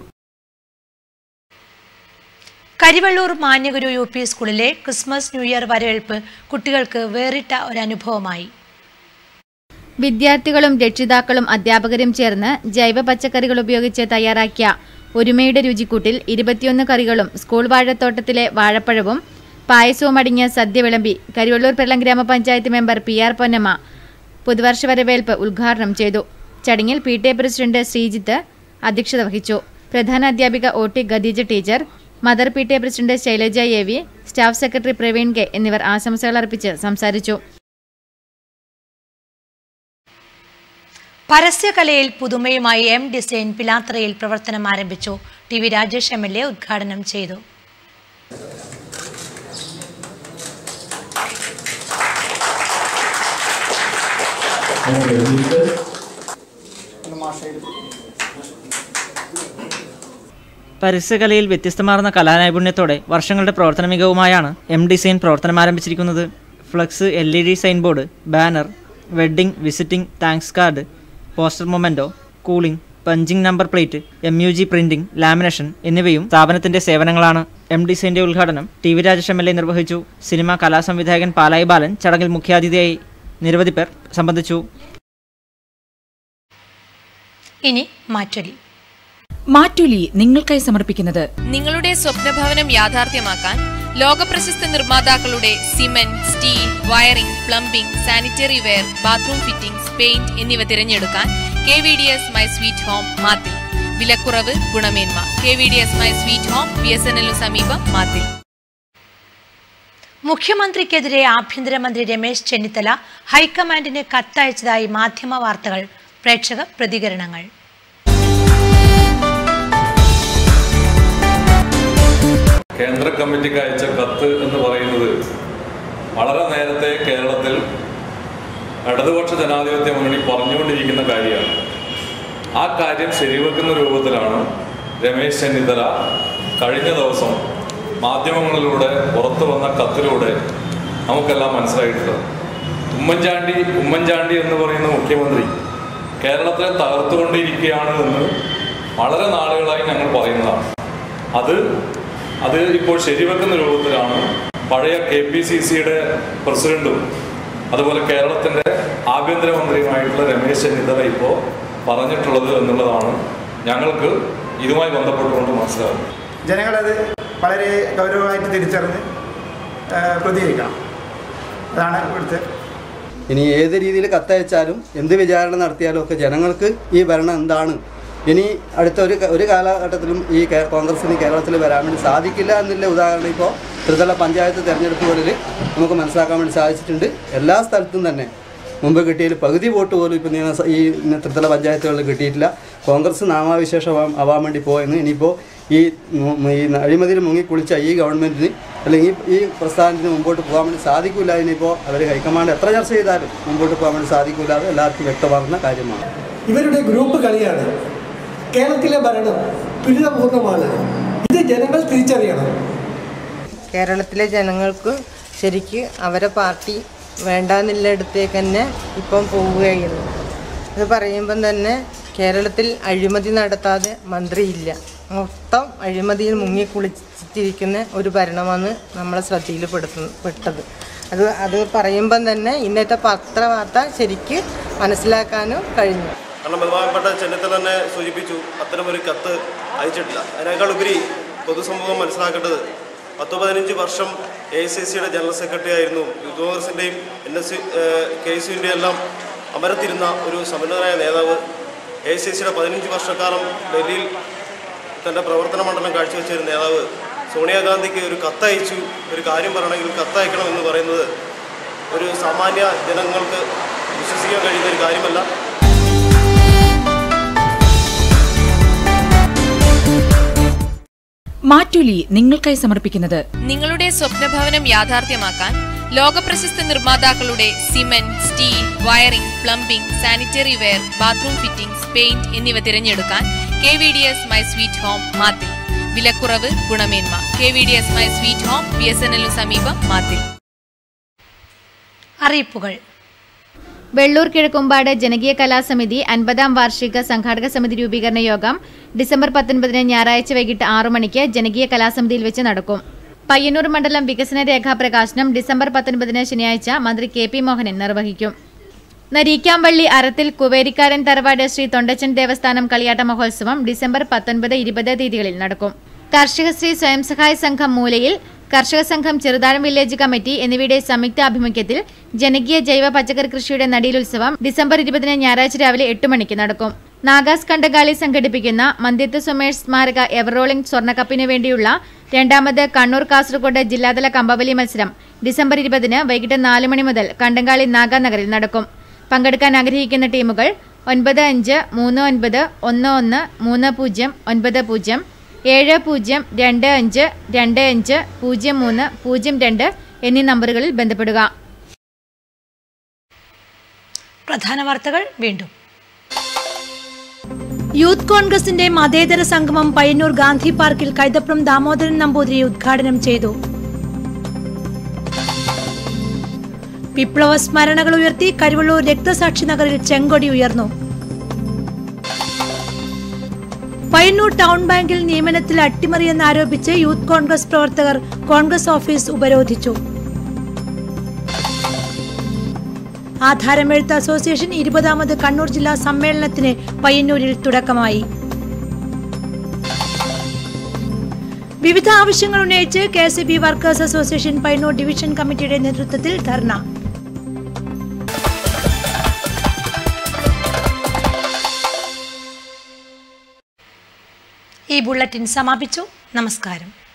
Karivellur Manyaguru U P സ്കൂളിലെ ക്രിസ്മസ് ന്യൂ ഇയർ വരവേൽപ്പ് കുട്ടികൾക്ക് വേറിട്ട ഒരനുഭവമായി വിദ്യാർത്ഥികളും രക്ഷിതാക്കളും അധ്യാപകരും ചേർന്ന് ജൈവ പച്ചക്കറികൾ ഉപയോഗിച്ച് തയ്യാറാക്കിയ ഒരുമയുടെ രുചിക്കൂട്ടിൽ ഇരുപത്തിയൊന്ന് കറികളും സ്കൂൾ വാഴത്തോട്ടത്തിലെ വാഴപ്പഴവും പായസവും അടങ്ങിയ സദ്യ വിളമ്പി കരിവള്ളൂർ പെരളം ഗ്രാമപഞ്ചായത്ത് മെമ്പർ പി ആർ പൊന്നമ്മ പുതുവർഷ വരവേൽപ്പ് ഉദ്ഘാടനം ചെയ്തു ചടങ്ങിൽ P T A president Sreejith അധ്യക്ഷത വഹിച്ചു പ്രധാന അധ്യാപിക O T Khadeeja teacher mother P T A president Shailaja A V staff secretary Praveen K എന്നിവർ ആശംസകൾ അർപ്പിച്ച് സംസാരിച്ചു പരസ്യകലയിൽ പുതുമയുമായി എം ഡിസൈൻ പിലാത്രയിൽ പ്രവർത്തനം ആരംഭിച്ചു T V Rajesh M L A ഉദ്ഘാടനം ചെയ്തു പരസ്യകലയിൽ വ്യത്യസ്തമാർന്ന കലാനൈപുണ്യത്തോടെ വർഷങ്ങളുടെ പ്രവർത്തന മികവുമായാണ് എം ഡിസൈൻ പ്രവർത്തനം ആരംഭിച്ചിരിക്കുന്നത് flex L E D sign board banner wedding visiting thanks card poster memento cooling punching number plate M U G printing lamination എന്നിവയും സ്ഥാപനത്തിന്റെ സേവനങ്ങളാണ് എം ഡിസൈന്റെ ഉദ്ഘാടനം T V Rajesh M L A നിർവഹിച്ചു സിനിമാ കലാസംവിധായകൻ പാലായി ബാലൻ ചടങ്ങിൽ മുഖ്യാതിഥിയായി നിരവധി പേർ സംബന്ധിച്ചു ഇനി മാറ്റൊലി മാറ്റുലി നിങ്ങൾക്കായി സമർപ്പിക്കുന്നത് നിങ്ങളുടെ സ്വപ്നഭവനം യാഥാർത്ഥ്യമാക്കാൻ ലോകപ്രശസ്ത നിർമ്മാതാക്കളുടെ cement steel wiring plumbing sanitary ware bathroom fittings paint എന്നിവ തിരഞ്ഞെടുക്കാൻ K V D S my sweet home Mathil വിലക്കുറവ് ഗുണമേന്മ K V D S my sweet home B S N എല്ലിനു സമീപം മാത്തിൽ മുഖ്യമന്ത്രിക്കെതിരെ ആഭ്യന്തരമന്ത്രി രമേശ് ചെന്നിത്തല ഹൈക്കമാൻഡിന് കത്തയച്ചതായി മാധ്യമ വാർത്തകൾ പ്രേക്ഷക പ്രതികരണങ്ങൾ കേന്ദ്ര കമ്മിറ്റിക്ക് അയച്ച കത്ത് എന്ന് പറയുന്നത് വളരെ നേരത്തെ കേരളത്തിൽ ഇടതുപക്ഷ ജനാധിപത്യ മുന്നണി പറഞ്ഞുകൊണ്ടിരിക്കുന്ന കാര്യമാണ് ആ കാര്യം ശരിവെക്കുന്ന രൂപത്തിലാണ് രമേശ് ചെന്നിത്തല കഴിഞ്ഞ ദിവസം മാധ്യമങ്ങളിലൂടെ പുറത്തു വന്ന കത്തിലൂടെ നമുക്കെല്ലാം മനസ്സിലായിട്ടുള്ളത് ഉമ്മൻചാണ്ടി ഉമ്മൻചാണ്ടി എന്ന് പറയുന്ന മുഖ്യമന്ത്രി കേരളത്തെ തകർത്തുകൊണ്ടിരിക്കുകയാണ് എന്ന് വളരെ നാളുകളായി ഞങ്ങൾ പറയുന്നതാണ് അത് അത് ഇപ്പോൾ ശരിവെക്കുന്ന രൂപത്തിലാണ് പഴയ കെ പി സി സിയുടെ പ്രസിഡന്റും അതുപോലെ കേരളത്തിൻ്റെ ആഭ്യന്തരമന്ത്രിയുമായിട്ടുള്ള രമേശ് ചെന്നിത്തല ഇപ്പോൾ പറഞ്ഞിട്ടുള്ളത് എന്നുള്ളതാണ് ഞങ്ങൾക്ക് ഇതുമായി ബന്ധപ്പെട്ടുകൊണ്ട് മനസ്സിലാകുന്നത് ജനങ്ങളത് വളരെ ഗൗരവമായിട്ട് തിരിച്ചറിഞ്ഞ് ആ, പ്രതികരിക്കണം അതാണ് ഇവിടുത്തെ ഇനി ഏത് രീതിയിൽ കത്തയച്ചാലും എന്ത് വിചാരണ നടത്തിയാലും ഒക്കെ ജനങ്ങൾക്ക് ഈ ഭരണം എന്താണ് ഇനി അടുത്ത ഒരു ക- ഒരു കാലഘട്ടത്തിലും ഈ കേ- കോൺഗ്രസിന് കേരളത്തിൽ വരാൻ വേണ്ടി സാധിക്കില്ല എന്നുള്ള ഉദാഹരണം ഇപ്പോൾ ത്രിതല പഞ്ചായത്ത് തെരഞ്ഞെടുപ്പുകളിൽ നമുക്ക് മനസ്സിലാക്കാൻ വേണ്ടി സാധിച്ചിട്ടുണ്ട് എല്ലാ സ്ഥലത്തും തന്നെ മുമ്പ് കിട്ടിയതിൽ പകുതി വോട്ട് പോലും ഇപ്പോൾ നിയമസ ഈ ത്രിതല പഞ്ചായത്തുകളിൽ കിട്ടിയിട്ടില്ല കോൺഗ്രസ് നാമാവിശേഷം ആവാൻ വേണ്ടി പോയെന്ന് ഇനിയിപ്പോൾ ഈ മു- ഈ അഴിമതിയിൽ മുങ്ങിക്കുളിച്ച ഈ ഗവൺമെൻറ്റിന് അല്ലെങ്കിൽ ഈ ഈ പ്രസ്ഥാനത്തിന് മുമ്പോട്ട് പോകാൻ വേണ്ടി സാധിക്കില്ല ഇനിയിപ്പോൾ അവർ ഹൈക്കമാൻഡ് എത്ര ചർച്ച ചെയ്താലും മുമ്പോട്ട് പോകാൻ വേണ്ടി സാധിക്കില്ല അത് എല്ലാവർക്കും വ്യക്തമാകുന്ന കാര്യമാണ് ഇവരുടെ ഗ്രൂപ്പ് കളിയാണ് കേരളത്തിലെ ഭരണം ദുരിതപൂർണ്ണമാണ് ഇത് ജനങ്ങൾ തിരിച്ചറിയണം കേരളത്തിലെ ജനങ്ങൾക്ക് ശരിക്ക് അവരെ പാർട്ടി വേണ്ടാന്നില്ലയിടത്തേക്ക് തന്നെ ഇപ്പം പോവുകയുള്ളൂ അത് പറയുമ്പം തന്നെ കേരളത്തിൽ അഴിമതി നടത്താതെ മന്ത്രിയില്ല മൊത്തം അഴിമതിയിൽ മുങ്ങിക്കുളിച്ചിരിക്കുന്ന ഒരു ഭരണമാണ് നമ്മളെ ശ്രദ്ധയിൽ പെടുത്തു പെട്ടത് അത് അത് പറയുമ്പം തന്നെ ഇന്നത്തെ പത്രവാർത്ത ശരിക്ക് മനസ്സിലാക്കാനും കഴിഞ്ഞു കാരണം ബഹുമാനപ്പെട്ട ചെന്നിത്തല തന്നെ സൂചിപ്പിച്ചു അത്തരമൊരു കത്ത് അയച്ചിട്ടില്ല അതിനേക്കാൾ ഉപരി പൊതുസമൂഹം മനസ്സിലാക്കേണ്ടത് പത്ത് പതിനഞ്ച് വർഷം എ ഐ സി സിയുടെ ജനറൽ സെക്രട്ടറി ആയിരുന്നു യൂത്ത് കോൺഗ്രസിൻ്റെയും N S C K S യുവിൻ്റെ എല്ലാം അമരത്തിരുന്ന ഒരു സമ്പന്നനായ നേതാവ് എ ഐ സി സിയുടെ പതിനഞ്ച് വർഷക്കാലം ഡൽഹിയിൽ തൻ്റെ പ്രവർത്തന മണ്ഡലം കാഴ്ചവെച്ച ഒരു നേതാവ് സോണിയാഗാന്ധിക്ക് ഒരു കത്തയച്ചു ഒരു കാര്യം പറയണമെങ്കിൽ കത്തയക്കണം എന്ന് പറയുന്നത് ഒരു സാമാന്യ ജനങ്ങൾക്ക് വിശ്വസിക്കാൻ കഴിയുന്ന ഒരു കാര്യമല്ല മാറ്റുലി നിങ്ങൾക്കായി സമർപ്പിക്കുന്നത് നിങ്ങളുടെ സ്വപ്നഭവനം യാഥാർത്ഥ്യമാക്കാൻ ലോകപ്രശസ്ത നിർമ്മാതാക്കളുടെ cement steel wiring plumbing sanitary ware bathroom fittings paint എന്നിവ തിരഞ്ഞെടുക്കാൻ K V D S my sweet home Mathil വിലക്കുറവ് ഗുണമേന്മ K V D S my sweet home B S N എല്ലിനു സമീപം മാത്തിൽ അറിയിപ്പുകൾ വെള്ളൂർ കിഴക്കുമ്പാട് ജനകീയ കലാസമിതി അൻപതാം വാർഷിക സംഘാടക സമിതി രൂപീകരണ യോഗം ഡിസംബർ പത്തൊൻപതിന് ഞായറാഴ്ച വൈകിട്ട് ആറു മണിക്ക് ജനകീയ കലാസമിതിയിൽ വെച്ച് നടക്കും പയ്യന്നൂർ മണ്ഡലം വികസന രേഖാ പ്രകാശനം ഡിസംബർ പത്തൊൻപതിന് ശനിയാഴ്ച മന്ത്രി കെ പി മോഹനൻ നിർവഹിക്കും നരീക്കാമ്പള്ളി അറത്തിൽ കുവേരിക്കാരൻ തറവാട് ശ്രീ തൊണ്ടച്ചൻ ദേവസ്ഥാനം കളിയാട്ട മഹോത്സവം ഡിസംബർ പത്തൊൻപത് ഇരുപത് തീയതികളിൽ നടക്കും കർഷകശ്രീ സ്വയം സഹായ സംഘം മൂലയിൽ കർഷക സംഘം ചെറുതാഴം വില്ലേജ് കമ്മിറ്റി എന്നിവയുടെ സംയുക്ത ആഭിമുഖ്യത്തിൽ ജനകീയ ജൈവ പച്ചക്കറി കൃഷിയുടെ നടീലുത്സവം ഡിസംബർ ഇരുപതിന് ഞായറാഴ്ച രാവിലെ എട്ട് മണിക്ക് നടക്കും നാഗാസ് കണ്ടകാളി സംഘടിപ്പിക്കുന്ന മന്ദിത്ത് സുമേഷ് സ്മാരക എവറോളിംഗ് സ്വർണ്ണക്കപ്പിന് വേണ്ടിയുള്ള രണ്ടാമത് കണ്ണൂർ കാസർഗോഡ് ജില്ലാതല കമ്പവലി മത്സരം ഡിസംബർ ഇരുപതിന് വൈകിട്ട് നാല് മണി മുതൽ കണ്ടങ്കാളി നാഗാനഗറിൽ നടക്കും പങ്കെടുക്കാൻ ആഗ്രഹിക്കുന്ന ടീമുകൾ ഒൻപത് അഞ്ച് മൂന്ന് ഒൻപത് ഒന്ന് ഒന്ന് മൂന്ന് പൂജ്യം ഒൻപത് പൂജ്യം ഏഴ് പൂജ്യം രണ്ട് അഞ്ച് രണ്ട് അഞ്ച് പൂജ്യം മൂന്ന് പൂജ്യം രണ്ട് എന്നീ നമ്പറുകളിൽ ബന്ധപ്പെടുക പ്രധാന വാർത്തകൾ വീണ്ടും യൂത്ത് കോൺഗ്രസിന്റെ മതേതര സംഗമം പയ്യന്നൂർ ഗാന്ധി പാർക്കിൽ കൈതപ്രം ദാമോദരൻ നമ്പൂതിരി ഉദ്ഘാടനം ചെയ്തു വിപ്ലവ സ്മരണകൾ ഉയർത്തി കരുവള്ളൂർ രക്തസാക്ഷി നഗറിൽ ചെങ്കൊടി ഉയർന്നു പയ്യന്നൂർ ടൗൺ ബാങ്കിൽ നിയമനത്തിൽ അട്ടിമറിയെന്നാരോപിച്ച് യൂത്ത് കോൺഗ്രസ് പ്രവർത്തകർ കോൺഗ്രസ് ഓഫീസ് ഉപരോധിച്ചു ആധാരമെഴുത്ത് അസോസിയേഷൻ ഇരുപതാമത് കണ്ണൂർ ജില്ലാ സമ്മേളനത്തിന് പയ്യന്നൂരിൽ തുടക്കമായി വിവിധ ആവശ്യങ്ങൾ ഉന്നയിച്ച് K S B workers association Payyanur division കമ്മിറ്റിയുടെ നേതൃത്വത്തിൽ ധർണ ഈ ബുള്ളറ്റിൻ സമാപിച്ചു നമസ്കാരം